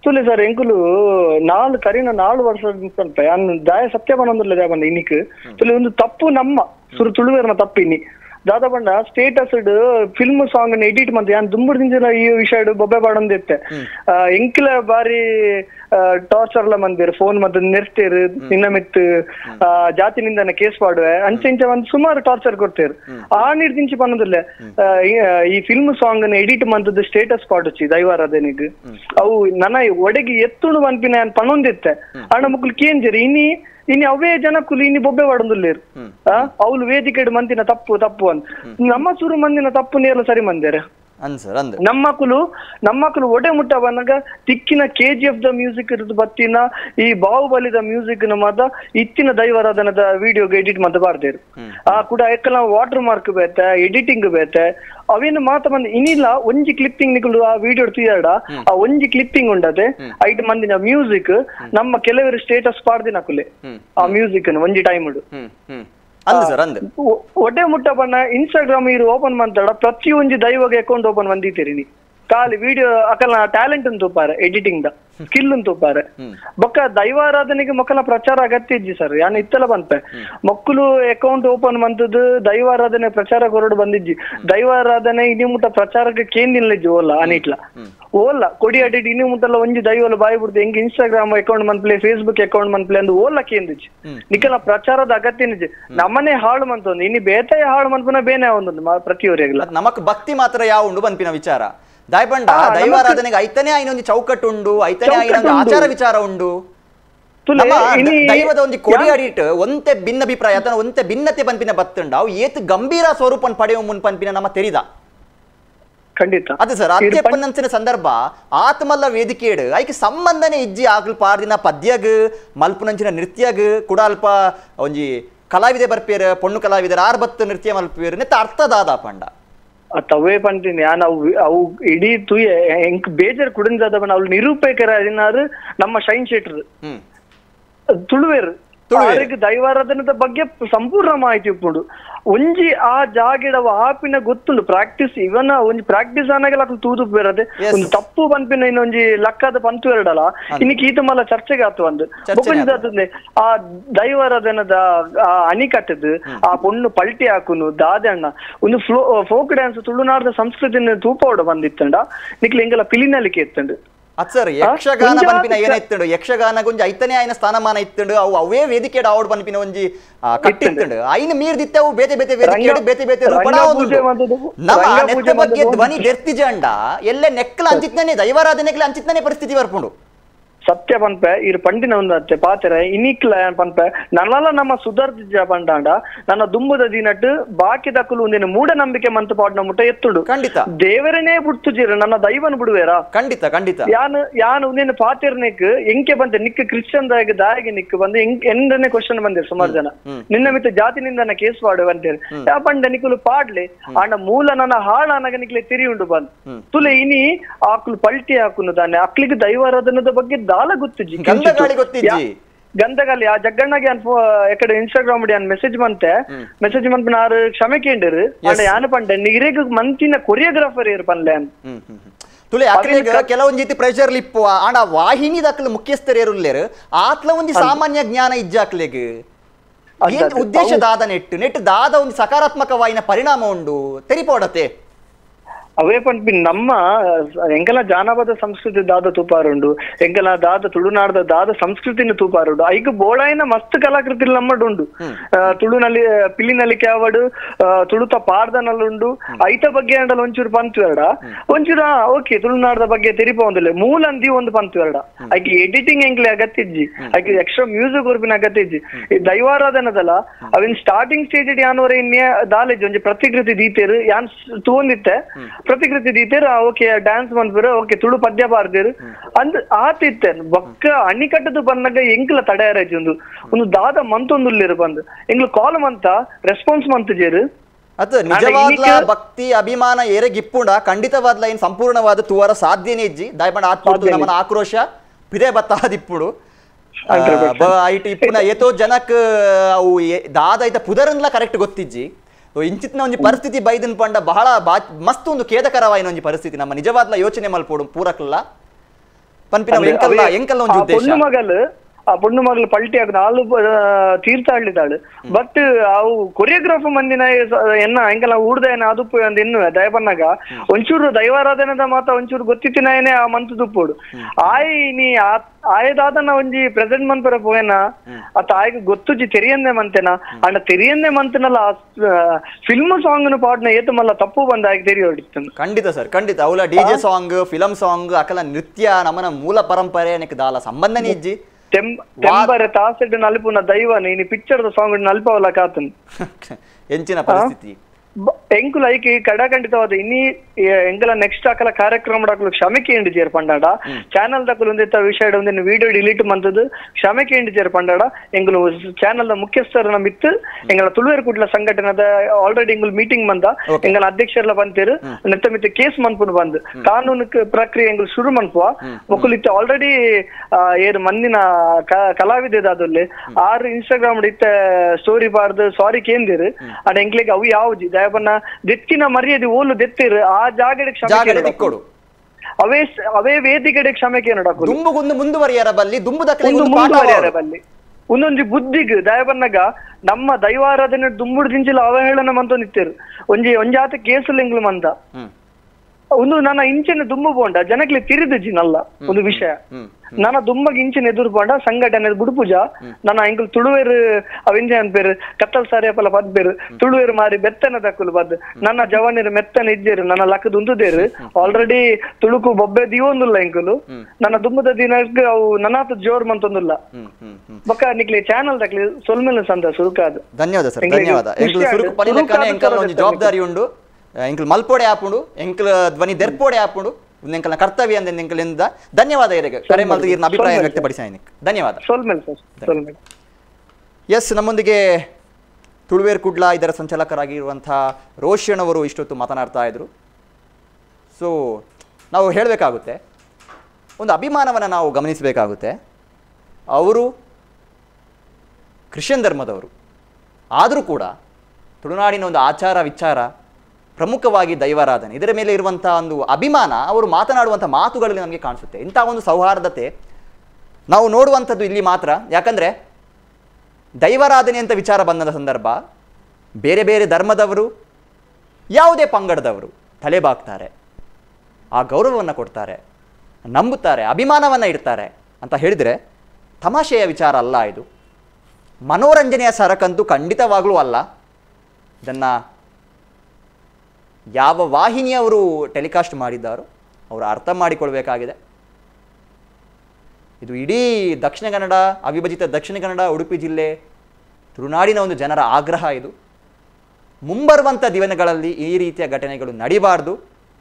ತುಲೆ ಸರ್ ಎಂಕುಲು ನಾಲ್ ಕರಿನ ನಾಲ್ ವರ್ಷ ಸ್ವಲ್ಪ ಅನ್ ದಾಯ ಸತ್ಯ ಬಂದಿಲ್ಲ ದಾಬಂಡ ಇನ್ನಿಕ್ ತುಲೆ ಒಂದು ತಪ್ಪು ನಮ್ಮ ಸುರು ತುಳುವೇರ್ನ ತಪ್ಪು ಇನ್ನಿ ದಾದ ಬಂಡ ಸ್ಟೇಟಸ್ ಫಿಲ್ಮ್ ಸಾಂಗ್ ಎಡಿಟ್ ಮಂತ್ ಯಾನ್ ದುಂಬುಡ್ ದಿಂಜಿನ ಈ ವಿಷಯ ಬೊಬ್ಬೆ ಬಾಡಂದಿತ್ತೆ ಎಂಕ್ಲ ಬಾರಿ ಟಾರ್ಚರ್ಲ ಮಂದಿರ್ ಫೋನ್ ಮತ್ತೆ ನೆರ್ತೀರ್ ನಿನ್ನ ಮಿತ್ ಆ, ಜಾತಿ ನಿಂದನ ಕೇಸ್ ಪಾಡುವೆ ಅಂಚೆ ಇಂಚೆ ಒಂದ್ ಸುಮಾರು ಟಾರ್ಚರ್ ಕೊಡ್ತೇರು ಆ ನಿರ್ದಿಂಚಿ ಪನ್ನದಿಲ್ಲ ಈ ಫಿಲ್ಮ್ ಸಾಂಗ್ ಎಡಿಟ್ ಮಂತದ ಸ್ಟೇಟಸ್ ಪಾಡುಚಿ ದೈವಾರಾಧನೆಗ್ ಅವು ನನ್ನ ಒಡಗಿ ಎತ್ತುಣು ಅನ್ಪಿನ ಅನ್ ಪನ್ನೊಂದಿತ್ತೆ ಅಣ್ಣ ಮುಕ್ಕಲು ಕೇಂಜರಿ ಇನ್ನಿ ಇನ್ನು ಅವೇ ಜನಕ್ಕೂ ಇನ್ನು ಬೊಬ್ಬೆ ಬಾಡೊಂದುಲ್ಲೇರು ಅವಳು ವೇದಿಕೆ ಮಂದಿನ ತಪ್ಪು ತಪ್ಪು ಅಂತ ನಮ್ಮ ಸುರು ಮಂದಿನ ತಪ್ಪು ನೇರ್ಲ ಸರಿ ಮಂದಿರ ಅಂದ್ ಸರ್ ಅಂದ್ ನಮ್ಮ ಮಕ್ಕಳು ನಮ್ಮ ಮಕ್ಕಳು ಒಡೆ ಮುಟ್ಟ ಬಂದಾಗ ತಿಕ್ಕಿನ ಕೆ ಜಿ ಎಫ್ ದ ಮ್ಯೂಸಿಕ್ ಇರೋದು ಬತ್ತಿನ ಈ ಬಾಹುಬಲಿದ ಮ್ಯೂಸಿಕ್ ನ ಮಾತ ಇತ್ತಿನ ದೈವಾರಾಧನದ ವಿಡಿಯೋಗೆ ಎಡಿಟ್ ಮತ್ತೆ ಬಾರ್ದೇರು ಆ ಕೂಡ ಎಕ್ಕಲ ವಾಟರ್ ಮಾರ್ಕ್ ಬೇತೆ ಎಡಿಟಿಂಗ್ ಬೇತೆ ಅವೇನು ಮಾತ ಬಂದ್ ಇನ್ನಿಲ್ಲ ಒಂಜಿ ಕ್ಲಿಪ್ಪಿಂಗ್ ನಿಕಲು ಆ ವಿಡಿಯೋ ತುಯಾಡ ಆ ಒಂಜಿ ಕ್ಲಿಪ್ಪಿಂಗ್ ಉಂಡದೆ ಐಟ್ ಮಂದಿನ ಮ್ಯೂಸಿಕ್ ನಮ್ಮ ಕೆಲವರು ಸ್ಟೇಟಸ್ ಪಾಡ್ದಿನ ಕುಲೆ ಆ ಮ್ಯೂಸಿಕ್ ಒಂಜಿ ಟೈಮ್ ಹ್ಮ್ ಹ್ಮ್ ಅಂದ್ ಸರ್ ಅಂದ್ ಒ- ಒಡ್ಡೆ ಮುಟ್ಟ ಬಣ್ಣ ಇನ್ಸ್ಟಾಗ್ರಾಮ್ ಇರು ಓಪನ್ ಮಾಡ್ತಾಡ ಪ್ರತಿಯೊಂದು ದೈವಗೆ ಅಕೌಂಟ್ ಓಪನ್ ಬಂದಿತ್ತೀರಿ ನೀ ಖಾಲಿ ವಿಡಿಯೋ ಅಕಲ್ನ ಟ್ಯಾಲೆಂಟ್ ಅಂತ ತೂಪಾರೆ ಎಡಿಟಿಂಗ್ ದ ಸ್ಕಿಲ್ ಅಂತ ತೂಪಾರೆ ಬೊಕ್ಕ ದೈವಾರಾಧನೆಗೆ ಮಕ್ಕಳ ಪ್ರಚಾರ ಅಗತ್ಯ ಇಜ್ಜಿ ಸರ್ ಯಾನ್ ಇತ್ತಲ ಬಂತೆ ಮಕ್ಕಳು ಅಕೌಂಟ್ ಓಪನ್ ಮಂತದ್ದು ದೈವಾರಾಧನೆ ಪ್ರಚಾರ ಕೊರಡು ಬಂದಿಜ್ಜಿ ದೈವಾರಾಧನೆ ಇನಿ ಮುಟ್ಟ ಪ್ರಚಾರಕ್ಕೆ ಕೇಂದಿಲ್ಲ ಇಜ್ಜಿ ಓಲ್ಲ ಅನಿಟ್ಲ ಓಲ್ಲ ಕೊಡಿ ಅಡಿಟ್ ಇನ್ನು ಮುಟ್ಟಲ್ಲ ಒಂಜಿ ದೈವಲ ಬಾಯಿ ಬಿಡ್ದು ಹೆಂಗ್ ಇನ್ಸ್ಟಾಗ್ರಾಮ್ ಅಕೌಂಟ್ ಮನ್ಪ್ಲೆ ಫೇಸ್ಬುಕ್ ಅಕೌಂಟ್ ಮನ್ಪ್ಲೆ ಅಂದು ಓಲ್ಲ ಕೇಂದಿಜ್ಜಿ ನಿಖಲ ಪ್ರಚಾರದ ಅಗತ್ಯ ನಿಜ ನಮ್ಮನೆ ಹಾಳು ಮಂತೊಂದು ಇನ್ನು ಬೇತಾಯ ಹಾಳು ಮನ್ಪುನ ಬೇನೆ ಒಂದು ಪ್ರತಿಯೊರಿಯಾಗಲ್ಲ ಮತ್ ನಮಕ್ ಭಕ್ತಿ ಮಾತ್ರ ಯಾವ ಉಂಡು ಬನ್ಪಿನ ವಿಚಾರ ದಾಯ್ಬಂಡ ಆ, ನಮಕ್- ದೈವಾರಾಧನೆಗೆ ಐತನೇ ಐನೊಂದು ಚೌಕಟ್ಟು ಉಂಡು ಐತನೇ ಐನೊಂದು ಚೌಕಟ್ಟು ಉಂಡು. ಆಚಾರ ವಿಚಾರ ಉಂಡು ತುಲೆ ನಮ್ಮ ಇನಿ ದೈವದ ಒಂದು ಕೊಡಿ ಯಾ- ಅಡಿಟ್ ಒಂತೆ ಭಿನ್ನಭಿಪ್ರಾಯ ಅಥವಾ ಒಂತೆ ಭಿನ್ನತೆ ಪನ್ಪಿನ ಬತ್ತುಂಡ ಅವು ಏತ್ ಗಂಭೀರ ಸ್ವರೂಪನ್ ಪಡೆಯುವ ಮುನ್ ಪನ್ಪಿನ ನಮ್ಮ ತೆರಿದ ಖಂಡಿತ ಅದೇ ಸರ್ ಇರ್ ಪಂ- ಅತ್ಯಪ್ಪನಂಚಿನ ಸಂದರ್ಭ ಆತ್ಮಲ್ಲ ವೇದಿಕೆಡ್ ಐಕೆ ಸಂಬಂಧನೇ ಇಜ್ಜಿ ಆಗ್ಲು ಪಾರ್ದಿನ ಪದ್ಯಗ್ ಮಲ್ಪುನಂಚಿನ ನೃತ್ಯಗ್ ಕೂಡ ಅಲ್ಪ ಒಂಜಿ ಕಲಾವಿದೆ ಬರ್ಪೇರ್ ಪೊಣ್ಣು ಕಲಾವಿದರ ಆರ್ ಬತ್ತು ನೃತ್ಯ ಮಲ್ಪೇರ್ ನೆತ್ತ ಅರ್ಥದಾದ ಪಂಡ ಆ ತವೇ ಪಂತೀನಿ ಯಾನ್ ಅವು ಅವು ಇಡೀ ತುಯ ಎಂಕ್ ಬೇಜಾರ್ ಕುಡಿಂದಾದ ಬಣ್ಣ ಅವ್ಳು ನಿರೂಪಕರ ಅದಿನಾರು ನಮ್ಮ ಶೈನ್ ಶೆಟ್ರ್ ಹ್ಮ್ ತುಳುವೇರು ತುಳುವೇರು. ಅವರಿಗೆ ದೈವಾರಾಧನದ ಬಗ್ಗೆ ಸಂಪೂರ್ಣ ಮಾಹಿತಿ ಉಪ್ಪುಂಡು ಒಂಜಿ ಆ ಜಾಗಿಡವ ಆಪಿನ ಗೊತ್ತುಂಡು ಪ್ರಾಕ್ಟೀಸ್ ಇವನ ಒಂಜಿ ಪ್ರಾಕ್ಟೀಸ್ ಆನಾಗೆಲ್ಲ ಅಕ್ಲು ತೂದು ಬೇರದೆ Yes. ಒಂದು ತಪ್ಪು ಪನ್ಪಿನ ಇನ್ನೊಂಜಿ ಲಕ್ಕದ ಪಂತು ಎರಡಲ್ಲ ಇನ್ನಿಕ್ ಈತ ಮಲ್ಲ ಚರ್ಚೆಗೆ ಆತು ಒಂದು ಚರ್ಚೆಗೆ ಬೊಕ್ಕಂಜಿ ಆ ದೈವಾರಾಧನದ ಆ ಅಣಿಕಟ್ಟದು ಆ ಪೊಣ್ಣು ಪಲ್ಟಿ ಹಾಕುನು ದಾದೆ ಅಣ್ಣ ಒಂದು ಫ್ಲೋ ಫೋಕ್ ಡ್ಯಾನ್ಸ್ ತುಳುನಾಡದ ಸಂಸ್ಕೃತಿನ ತೂಪೋಡ ಬಂದಿತ್ತಂಡ ನಿಕ್ಲ ಎಂಗೆಲ್ಲ ಪಿಲಿನಲಿಕೆ ಎತ್ತಂಡು ಅದ್ ಸರ್ ಯಕ್ಷಗಾನ ಕುಂಜ ಪನ್ಪಿನ ಪಿಚ್ಚ- ಏನಿತ್ತುಂಡು ಯಕ್ಷಗಾನ ಒಂಜಿ ಐತನೇ ಆಯ್ನ ಸ್ಥಾನಮಾನ ಇತ್ತುಂಡು ಅವು ಅವೇ ವೇದಿಕೆಡ್ ಆವಡ್ ಪನ್ಪಿನ ಒಂಜಿ ಆ, ಕಟ್ಟಿತ್ತುಂಡು ಐನ ಮೀರ್ದಿತ್ತೆ ಅವು ಬೇತೆ ಬೇತೆ ವೇದಿಕೆಡ್ ರಂಗ- ಬೇತೆ ಬೇತೆ ರೂಪಡ ರಂಗ ಒಂದುಂಡು. ಪೂಜೆ ಮಾಡುದು, ನಮ್ಮ ರಂಗ ನೆತ್ತ ಪೂಜೆ ಬಗ್ಗೆ ಮಾಡುದು. ಧ್ವನಿ ದೆರ್ತಿಜಂಡ ಎಲ್ಲೇ ನೆಕ್ಕಲ ಅಂಚಿತ್ನೇ ದೈವಾರಾಧನೆಗ್ಲ ಅಂಚಿತ್ನೇ ಪರಿಸ್ಥಿತಿ ಬರ್ಪುಂಡು ಸತ್ಯ ಪನ್ಪೆ ಇರು ಪಂಡಿನ ಒಂದು ಅತ್ತೆ ಪಾತೆರ ಇನಿಕ್ಲ ಏನ್ ಪನ್ಪೆ ನನ್ನಲ ನಮ್ಮ ಸುಧಾರ್ಜಿಜ ಪಂಡಾಂಡ ನನ್ನ ದುಂಬುದ ದಿನಟ್ಟು ಬಾಕಿ ದಕ್ಕಲು ಒಂದಿನ ಮೂಢನಂಬಿಕೆ ಮಂತು ಪಾಡ್ನ ಮುಟ್ಟ ಎತ್ತುಡು ಖಂಡಿತ ದೇವರನೇ ಬಿಡ್ತುಜಿರ ನನ್ನ ದೈವನ್ ಬಿಡುವೇರಾ ಖಂಡಿತ ಖಂಡಿತ ಯಾನ್ ಯಾನ್ ಒಂದಿನ ಪಾತಿರ್ನಿಕ್ ಎಂಕೆ ಬಂದೆ ನಿಕ್ ಕ್ರಿಶ್ಚಿಯನ್ ದಾಯಗ ದಾಯಿಗೆ ನಿಕ್ ಬಂದು ಎಂಕ್ ಎಂದನೆ ಕ್ವಶನ್ ಬಂದಿರ್ ಸುಮಾರು ಜನ ನಿನ್ನ ಮಿತ್ತ ಜಾತಿ ನಿಂದನ ಕೇಸ್ ಪಾಡು ಅಂತೇಳಿ ಯಾ ಪಂಡ ನಿಕುಲು ಪಾಡ್ಲಿ ಅಣ್ಣ ಮೂಲ ನನ್ನ ಹಾಳ ನನಗ ನಿಕ್ಲೆ ತಿರಿ ಉಂಡು ಬಂದ್ ತುಲೆ ಇನಿ ಆಕುಲು ಪಲ್ಟಿ ಹಾಕುನು ದಾನೆ ಅಕ್ಲಿಗೆ ದೈವಾರಾಧನದ ಬಗ್ಗೆ ದಾಲ ಗೊತ್ತುಜಿ ಗಂಧ ಗಾಳಿ ಗೊತ್ತಿಜ್ಜಿ ಗಂಧಗಾಲಿ ಆ ಜಗ್ಗಣ್ಣಗೆ ಅನ್ ಎಕಡೆ ಇನ್ಸ್ಟಾಗ್ರಾಮ್ ಅನ್ ಮೆಸೇಜ್ ಬಂತೆ ಮೆಸೇಜ್ ಬಂತ ನಾರು ಕ್ಷಮೆ ಕೇಂದ್ರ ಅಣ್ಣ ಯಾನ ಪಂಡೆ ನೀರೇಗ ಮಂತಿನ ಕೊರಿಯೋಗ್ರಾಫರ್ ಇರ್ ಪನ್ಲೆ ಅಂತ ಹ್ಮ್ ಹ್ಮ್ ಹ್ಮ್. ತುಲೆ ಅಕ್ಲೆಗ್ ಕೆಲವೊಂದ್ ರೀತಿ ಪ್ರೆಷರ್ ಲಿಪ್ಪು ಆಂಡ ವಾಹಿನಿ ದಕ್ಲು ಮುಖ್ಯಸ್ಥರು ಇರುಲ್ಲೇರು ಆತ್ಲ ಒಂಜಿ ಸಾಮಾನ್ಯ ಜ್ಞಾನ ಇಜ್ಜ ಅಕ್ಲೆಗ್ ಅದ್ ಏನ್ ಅದ್ ಉದ್ದೇಶ ದಾದ ನೆಟ್ಟು ನೆಟ್ಟು ದಾದ ಒಂದು ಸಕಾರಾತ್ಮಕವಾಯಿನ ಪರಿಣಾಮ ಉಂಡು ತೆರಿಪೋಡತೆ ಅವೇ ಪಂಪಿ ನಮ್ಮ ಎಂಕಲ ಜಾನಪದ ಸಂಸ್ಕೃತಿ ದಾದ ತೂಪಾರುಂಡು ಎಂಕಲ ದಾದ ತುಳುನಾಡದ ದಾದ ಸಂಸ್ಕೃತಿನ ತೂಪಾರುಂಡು ಐಕ ಬೋಳಾಯಿನ ಮಸ್ತ್ ಕಲಾಕೃತಿ ನಮ್ಮಡುಂಡು ಆ, ತುಳುನಲ್ಲಿ ಪಿಲಿನಲ್ಲಿ ಕ್ಯಾವಡು ಆ, ತುಳುತ ಪಾಡ್ದನಲ್ಲುಂಡು ಐತ ಬಗ್ಗೆ ಅಂಡಲ್ ಒಂಚೂರು ಪಂತು ಎರಡ ಒಂಚೂರು ಓಕೆ ತುಳುನಾಡದ ಬಗ್ಗೆ ತೆರಿಪ ಒಂದಿಲ್ಲ ಮೂಲಂದಿ ಒಂದು ಪಂತು ಎರಡ ಐಕೆ ಎಡಿಟಿಂಗ್ ಎಂಕ್ಲೆ ಅಗತ್ಯ ಇಜ್ಜಿ ಐಕೆ ಎಕ್ಸ್ಟ್ರಾ ಮ್ಯೂಸಿಕ್ ಉರ್ಪಿನ ಅಗತ್ಯ ಇಜ್ಜಿ ಈ ದೈವಾರಾಧನದಲ್ಲ ಅವಿನ್ ಸ್ಟಾರ್ಟಿಂಗ್ ಸ್ಟೇಜ್ ಯಾನವರೆ ಇನ್ನೇ ದಾಲೇಜ್ ಒಂಜಿ ಪ್ರತಿಕೃತಿ ದೀತೆರು ಯಾನ್ ತೂಂದಿತ್ತೆ ಪ್ರತಿಕೃತಿ ದೀತೆರು ಓಕೆ ಡ್ಯಾನ್ಸ್ ಮಾಡ್ಬಿರು ಓಕೆ ತುಳು ಪದ್ಯ ಬಾರ್ದೇರು ಅಂದ್ ಆತಿತ್ತೆ ಬೊಕ್ಕ ಅಣಿಕಟ್ಟದು ಬಂದಾಗ ಎಂಕ್ಲ ತಡೆಯಾರೈತಿ ಒಂದು ಒಂದು ದಾದ ಮಂತೊಂದುಲ್ಲಿರು ಬಂದು ಎಂಗ್ಲು ಕಾಲ್ ಮಂತ ರೆಸ್ಪಾನ್ಸ್ ಮಂತ್ ಜೇರು ಅತ್ ನಿಜವಾದ್ಲ ಭಕ್ತಿ ಅಭಿಮಾನ ಏರೆ ಗಿಪ್ಪುಂಡ ಖಂಡಿತವಾದ್ಲ ಏನ್ ಸಂಪೂರ್ಣವಾದ ತೂವರ ಸಾಧ್ಯನೇ ಇಜ್ಜಿ ದಾಯ್ಬಂಡ ಆತ್ಪುಡ್ತು ಸಾಧ್ಯನೇ. ನಮ್ಮನ ಆಕ್ರೋಶ ಪಿದೆ ಬತ್ತಾದಿಪ್ಪುಡು Hundred percent. ಐಟ್ ಇಪ್ಪುನ ಏತೋ ಜನಕ್ ಅವು ಏ- ದಾದ ಐತ ಪುದರನ್ಲ ಕರೆಕ್ಟ್ ಗೊತ್ತಿಜ್ಜಿ ಓ ಇಂಚಿತ್ನ ಒಂಜಿ ಪರಿಸ್ಥಿತಿ ಬೈದನ್ ಪಂಡ ಬಹಳ ಬಾ ಮಸ್ತ್ ಒಂದು ಖೇದಕರವಾಯಿನ ಒಂಜಿ ಪರಿಸ್ಥಿತಿ ನಮ್ಮ ನಿಜವಾದ್ಲ ಯೋಚನೆ ಮಲ್ಪೋಡು ಪೂರಕ್ಲ ಪನ್ಪಿನ ಅಂದ್ರೆ ಎಂಕಲ್ಲ ಅವೇ- ಎಂಕಲ್ಲ ಒಂದು ಆ ಉದ್ದೇಶ ಪೊಣ್ಣು ಮಗಳು ಆ ಪೊಣ್ಣು ಮಗಳು ಪಲ್ಟಿ ಆಗ ನಾಲು ತೀರ್ಥಾಡ್ಲಿದ್ದಾಳು ಬಟ್ ಅವು ಕೊರಿಯೋಗ್ರಾಫ್ ಮಂದಿನ ಸ- ಎನ್ನ ಎಂಕಲ್ಲ ಊಡ್ದೇನ ಅದುಪ್ಪು ಅಂದ್ ಇನ್ನು ದಯಪನ್ನಾಗ ಒಂಚೂರು ದೈವಾರಾಧನೆದ ಮಾತ ಒಂಚೂರು ಗೊತ್ತಿತ್ತಿನೇನೆ ಆ ಮಂತು ದುಪ್ಪುಡು ಆಯ್ ನೀ ಆ- ಆಯದಾದನ ಒಂಜಿ ಪ್ರೆಸೆಂಟ್ ಮನ್ಪರ ಪೋಯನ ಅತ್ತ ಆಯ್ಗ ಗೊತ್ತುಜಿ ತೆರಿಯಂದೆ ಮಂತೆನ ಅಂಡ ತೆರಿಯಂದೆ ಮಂತನಲ್ಲ ಫಿಲ್ಮ್ ಸಾಂಗ್ ಪಾಡ್ನ ಏತು ಮಲ್ಲ ತಪ್ಪು ಬಂದ ಆಯ್ಗ ತೆರಿ ಹೊಡಿತನು ಖಂಡಿತ ಸರ್ ಖಂಡಿತ ಅವಲ D J song film song ಅಕಲ ನೃತ್ಯ ನಮ್ಮನ ಮೂಲ ಪರಂಪರೆ ನಿಕ್ ದಾಲ ಸಂಬಂಧನೇ ಇಜ್ಜಿ ತೆಂ ತೆಂಬರೆ ತಾಸೆಡ್ ನಲ್ಪುನ ದೈವನ ಇನಿ ಪಿಕ್ಚರ್ದ ಸಾಂಗ್ ನಲ್ಪವಲ್ಲ ಕಾತನ್ ಎಂಚಿನ ಪರಿಸ್ಥಿತಿ ಬ- ಎಂಕುಲ ಐಕಿ ಕಡಖಂಡಿತವಾದ ಇನ್ನಿ ಎ- ಎಂಕಲ ನೆಕ್ಸ್ಟ್ ಆಕಲ ಕಾರ್ಯಕ್ರಮ ಡಾಕಲು ಕ್ಷಮೆ ಕೇಂಡಿಜೇರ್ ಪಂಡಾಡ ಚಾನಲ್ ದಕ್ಕಲು ಒಂದಿತ್ತ ವಿಷಯ ಒಂದಿನ ವಿಡಿಯೋ ಡಿಲೀಟ್ ಮಂತದ್ದು ಕ್ಷಮೆ ಕೇಂಡಿಜೇರ್ ಪಂಡಾಡ ಎಂಗುಲು ಚಾನಲ್ ದ ಮುಖ್ಯಸ್ಥರನ್ನ ಮಿತ್ತು ಎಂಗಳ ತುಳುವೇರು ಕುಡ್ಲ ಸಂಘಟನೆದ ಆಲ್ರೆಡಿ ಎಂಗುಲ್ ಮೀಟಿಂಗ್ ಬಂದ Okay. ಎಂಗಲ ಅಧ್ಯಕ್ಷರ್ಲ ಬಂತೇರು ನೆತ್ತ ಮಿತ್ತ ಕೇಸ್ ಮನ್ಪುನು ಬಂದ್ ಕಾನೂನು ಕ- ಪ್ರಕ್ರಿಯೆ ಎಂಗುಲ್ ಶುರು ಮನ್ಪುವ ಮೊಕುಲಿತ್ತ ಆಲ್ರೆಡಿ ಏರು ಮಂದಿನ ಕ- ಕಲಾವಿದದ ಅದಲ್ಲಿ ಆರು ಇನ್ಸ್ಟಾಗ್ರಾಮ್ ಇತ್ತ ಸ್ಟೋರಿ ಬಾರ್ದು ಸಾರಿ ಕೇಂದಿರು ಅಡ ಎಂಕ್ಲಿಗೆ ಅವು ಯಾವ್ದು ದಯಪನ್ನ ದೆತ್ತಿನ ಮರ್ಯಾದೆ ಓಲು ದೆತ್ತಿರು ಆ ಜಾಗಡೆ ಕ್ಷಮೆ ಜಾಗಡೆ ಕೇಳು ತಿಕ್ಕೊಡು ಅವೇ ಸ- ಅವೇ ವೇದಿಕೆಡೆ ಕ್ಷಮೆ ಕೇನಡಾಕು ದುಂಬುಗುಂದು ಮುಂದುವರಿಯರ ಬಲ್ಲಿ ದುಂಬು ದಕ್ಕಲೆ ಒಂದು ಒಂದು ಪಾಠ ಮುಂದುವರಿಯಾರ ಬಲ್ಲಿ ಒಂದೊಂಜಿ ಬುದ್ಧಿಗ್ ದಯಬನ್ನಗ ನಮ್ಮ ದೈವಾರಾಧನೆ ದುಂಬುಡು ದಿಂಚಿಲ ಅವಹೇಳನ ಮಂತ ನಿತ್ತೇರು ಒಂಜಿ ಒಂಜಾತ ಕೇಸಲ್ ಎಂಗ್ಲು ಮಂದ ಹ್ಮ್ ಒಂದು ನನ್ನ ಇಂಚಿನ ದುಂಬು ಬೋಂಡ ಜನಕ್ಲೆ ತಿರಿದಿಜ್ಜಿ ನಲ್ಲ ಒಂದು ವಿಷಯ ಹ್ಮ್ ನನ್ನ ದುಂಬಗ್ ಇಂಚಿನ ಎದುರು ಬೋಂಡ ಸಂಘಟನೆ ಗುಡುಪುಜ ನನ್ನ ಎಂಕಲ್ ತುಳುವೇರು ಅವೆಂಜ ಅನ್ಪೇರು ಕತ್ತಲ್ ಸಾರಿಯಪಲ ಪದ್ಬೇರು ತುಳುವೇರು ಮಾರಿ ಬೆತ್ತನ ದಕ್ಕಲು ಬದ್ ನನ್ನ ಜವಾನಿರು ಮೆತ್ತನ ಇಜ್ಜೇರು ನನ್ನ ಲಕ್ಕದ ಉಂದುದೇರು ಆಲ್ರೆಡಿ ತುಳುಕು ಬೊಬ್ಬೆ ದಿವೊಂದುಲ್ಲ ಎಂಕುಲು ನನ್ನ ದುಂಬದ ದಿನಕ್ಕೆ ಅವು ನನ್ನಾತ ಜೋರ್ ಮಂತೊಂದುಲ್ಲ ಹ್ಮ್ ಹ್ಮ್ ಹ್ಮ್ ಬೊಕ್ಕ ನಿಕ್ಲಿ ಚಾನಲ್ ದಕ್ಲಿ ಸೊಲ್ಮೆಲ್ ಸಂದ ಸುರುಕಾದು ಧನ್ಯವಾದ ಸರ್ ಎಂಕ್ಲಿಗೆ ಧನ್ಯವಾದ ಎಂಕ್ಲು ಖುಷಿ ಸುರುಕು ಆಯ್ತು. ಪನಿಲೆಕ್ಕನೆ ಸುರುಕಾದ ಎಂಕಲ್ ಸಲ ಒಂದು ಗೊತ್ತಾಗ್ಲಿಕ್ಕೆ. ಜವಾಬ್ದಾರಿ ಉಂಡು ಎಂಕಲ್ ಮಲ್ಪೋಡೆ ಆಪುಂಡು ಎಂಕಲ್ ಧ್ವನಿ ದೆರ್ಪೋಡೆ ಆಪುಂಡು ಒಂದು ಎಂಕಲ್ನ ಕರ್ತವ್ಯ ಅಂದ ಎಂಕಲಿಂದ ಧನ್ಯವಾದ ಇರಗೆ ಕರೆ ಮಾಡಿದ ಇರ್ನ ಅಭಿಪ್ರಾಯ ಸೊಲ್ಮೆಲ್ ವ್ಯಕ್ತಪಡಿಸಿ ಧನ್ಯವಾದ ಸೊಲ್ಮೆಲ್ ಸರ್ ಸೊಲ್ಮೆಲ್ ಎಸ್ ನಮ್ಮೊಂದಿಗೆ ತುಳುವೇರ್ ಕುಡ್ಲ ಇದರ ಸಂಚಾಲಕರಾಗಿರುವಂಥ ರೋಷನ್ ಅವರು ಇಷ್ಟೊತ್ತು ಮಾತನಾಡ್ತಾ ಇದ್ರು ಸೊ ನಾವು ಹೇಳಬೇಕಾಗುತ್ತೆ ಒಂದು ಅಭಿಮಾನವನ್ನು ನಾವು ಗಮನಿಸಬೇಕಾಗುತ್ತೆ ಅವರು ಕ್ರಿಶ್ಚಿಯನ್ ಧರ್ಮದವರು ಆದರೂ ಕೂಡ ತುಳುನಾಡಿನ ಒಂದು ಆಚಾರ ವಿಚಾರ ಪ್ರಮುಖವಾಗಿ ದೈವಾರಾಧನೆ ಇದರ ಮೇಲೆ ಇರುವಂಥ ಒಂದು ಅಭಿಮಾನ ಅವರು ಮಾತನಾಡುವಂಥ ಮಾತುಗಳಲ್ಲಿ ನಮಗೆ ಕಾಣಿಸುತ್ತೆ ಇಂಥ ಒಂದು ಸೌಹಾರ್ದತೆ ನಾವು ನೋಡುವಂಥದ್ದು ಇಲ್ಲಿ ಮಾತ್ರ ಯಾಕಂದರೆ ದೈವಾರಾಧನೆ ಅಂತ ವಿಚಾರ ಬಂದ ಸಂದರ್ಭ ಬೇರೆ ಬೇರೆ ಧರ್ಮದವರು ಯಾವುದೇ ಪಂಗಡದವರು ತಲೆಬಾಗ್ತಾರೆ ಆ ಗೌರವವನ್ನು ಕೊಡ್ತಾರೆ ನಂಬುತ್ತಾರೆ ಅಭಿಮಾನವನ್ನು ಇಡ್ತಾರೆ ಅಂತ ಹೇಳಿದರೆ ತಮಾಷೆಯ ವಿಚಾರ ಅಲ್ಲ ಇದು ಮನೋರಂಜನೆಯ ಸರಕಂತೂ ಖಂಡಿತವಾಗ್ಲೂ ಅಲ್ಲ ಇದನ್ನು ಯಾವ ವಾಹಿನಿಯವರು ಟೆಲಿಕಾಸ್ಟ್ ಮಾಡಿದ್ದಾರೋ ಅವರು ಅರ್ಥ ಮಾಡಿಕೊಳ್ಬೇಕಾಗಿದೆ ಇದು ಇಡೀ ದಕ್ಷಿಣ ಕನ್ನಡ ಅವಿಭಜಿತ ದಕ್ಷಿಣ ಕನ್ನಡ ಉಡುಪಿ ಜಿಲ್ಲೆ ತುಳುನಾಡಿನ ಒಂದು ಜನರ ಆಗ್ರಹ ಇದು ಮುಂಬರುವಂಥ ದಿನಗಳಲ್ಲಿ ಈ ರೀತಿಯ ಘಟನೆಗಳು ನಡಿಬಾರ್ದು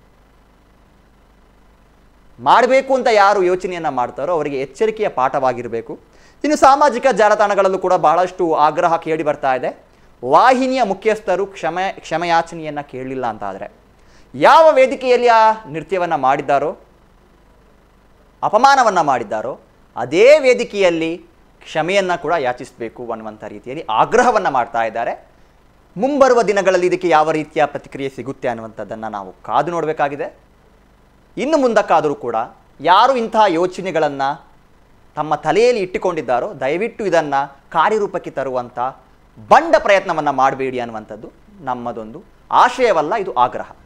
ಮಾಡಬೇಕು ಅಂತ ಯಾರು ಯೋಚನೆಯನ್ನು ಮಾಡ್ತಾರೋ ಅವರಿಗೆ ಎಚ್ಚರಿಕೆಯ ಪಾಠವಾಗಿರಬೇಕು ಇನ್ನು ಸಾಮಾಜಿಕ ಜಾಲತಾಣಗಳಲ್ಲೂ ಕೂಡ ಬಹಳಷ್ಟು ಆಗ್ರಹ ಕೇಳಿ ಬರ್ತಾ ಇದೆ ವಾಹಿನಿಯ ಮುಖ್ಯಸ್ಥರು ಕ್ಷಮೆ ಕ್ಷಮೆಯಾಚನೆಯನ್ನು ಕೇಳಲಿಲ್ಲ ಅಂತಾದರೆ ಯಾವ ವೇದಿಕೆಯಲ್ಲಿ ಆ ನೃತ್ಯವನ್ನು ಮಾಡಿದ್ದಾರೋ ಅಪಮಾನವನ್ನು ಮಾಡಿದ್ದಾರೋ ಅದೇ ವೇದಿಕೆಯಲ್ಲಿ ಕ್ಷಮೆಯನ್ನು ಕೂಡ ಯಾಚಿಸಬೇಕು ಅನ್ನುವಂಥ ರೀತಿಯಲ್ಲಿ ಆಗ್ರಹವನ್ನು ಮಾಡ್ತಾ ಇದ್ದಾರೆ ಮುಂಬರುವ ದಿನಗಳಲ್ಲಿ ಇದಕ್ಕೆ ಯಾವ ರೀತಿಯ ಪ್ರತಿಕ್ರಿಯೆ ಸಿಗುತ್ತೆ ಅನ್ನುವಂಥದ್ದನ್ನು ನಾವು ಕಾದು ನೋಡಬೇಕಾಗಿದೆ ಇನ್ನು ಮುಂದಕ್ಕಾದರೂ ಕೂಡ ಯಾರು ಇಂತಹ ಯೋಚನೆಗಳನ್ನು ತಮ್ಮ ತಲೆಯಲ್ಲಿ ಇಟ್ಟುಕೊಂಡಿದ್ದಾರೋ ದಯವಿಟ್ಟು ಇದನ್ನು ಕಾರ್ಯರೂಪಕ್ಕೆ ತರುವಂಥ ಬಂಡ ಪ್ರಯತ್ನವನ್ನು ಮಾಡಬೇಡಿ ಅನ್ನುವಂಥದ್ದು ನಮ್ಮದೊಂದು ಆಶಯವಲ್ಲ ಇದು ಆಗ್ರಹ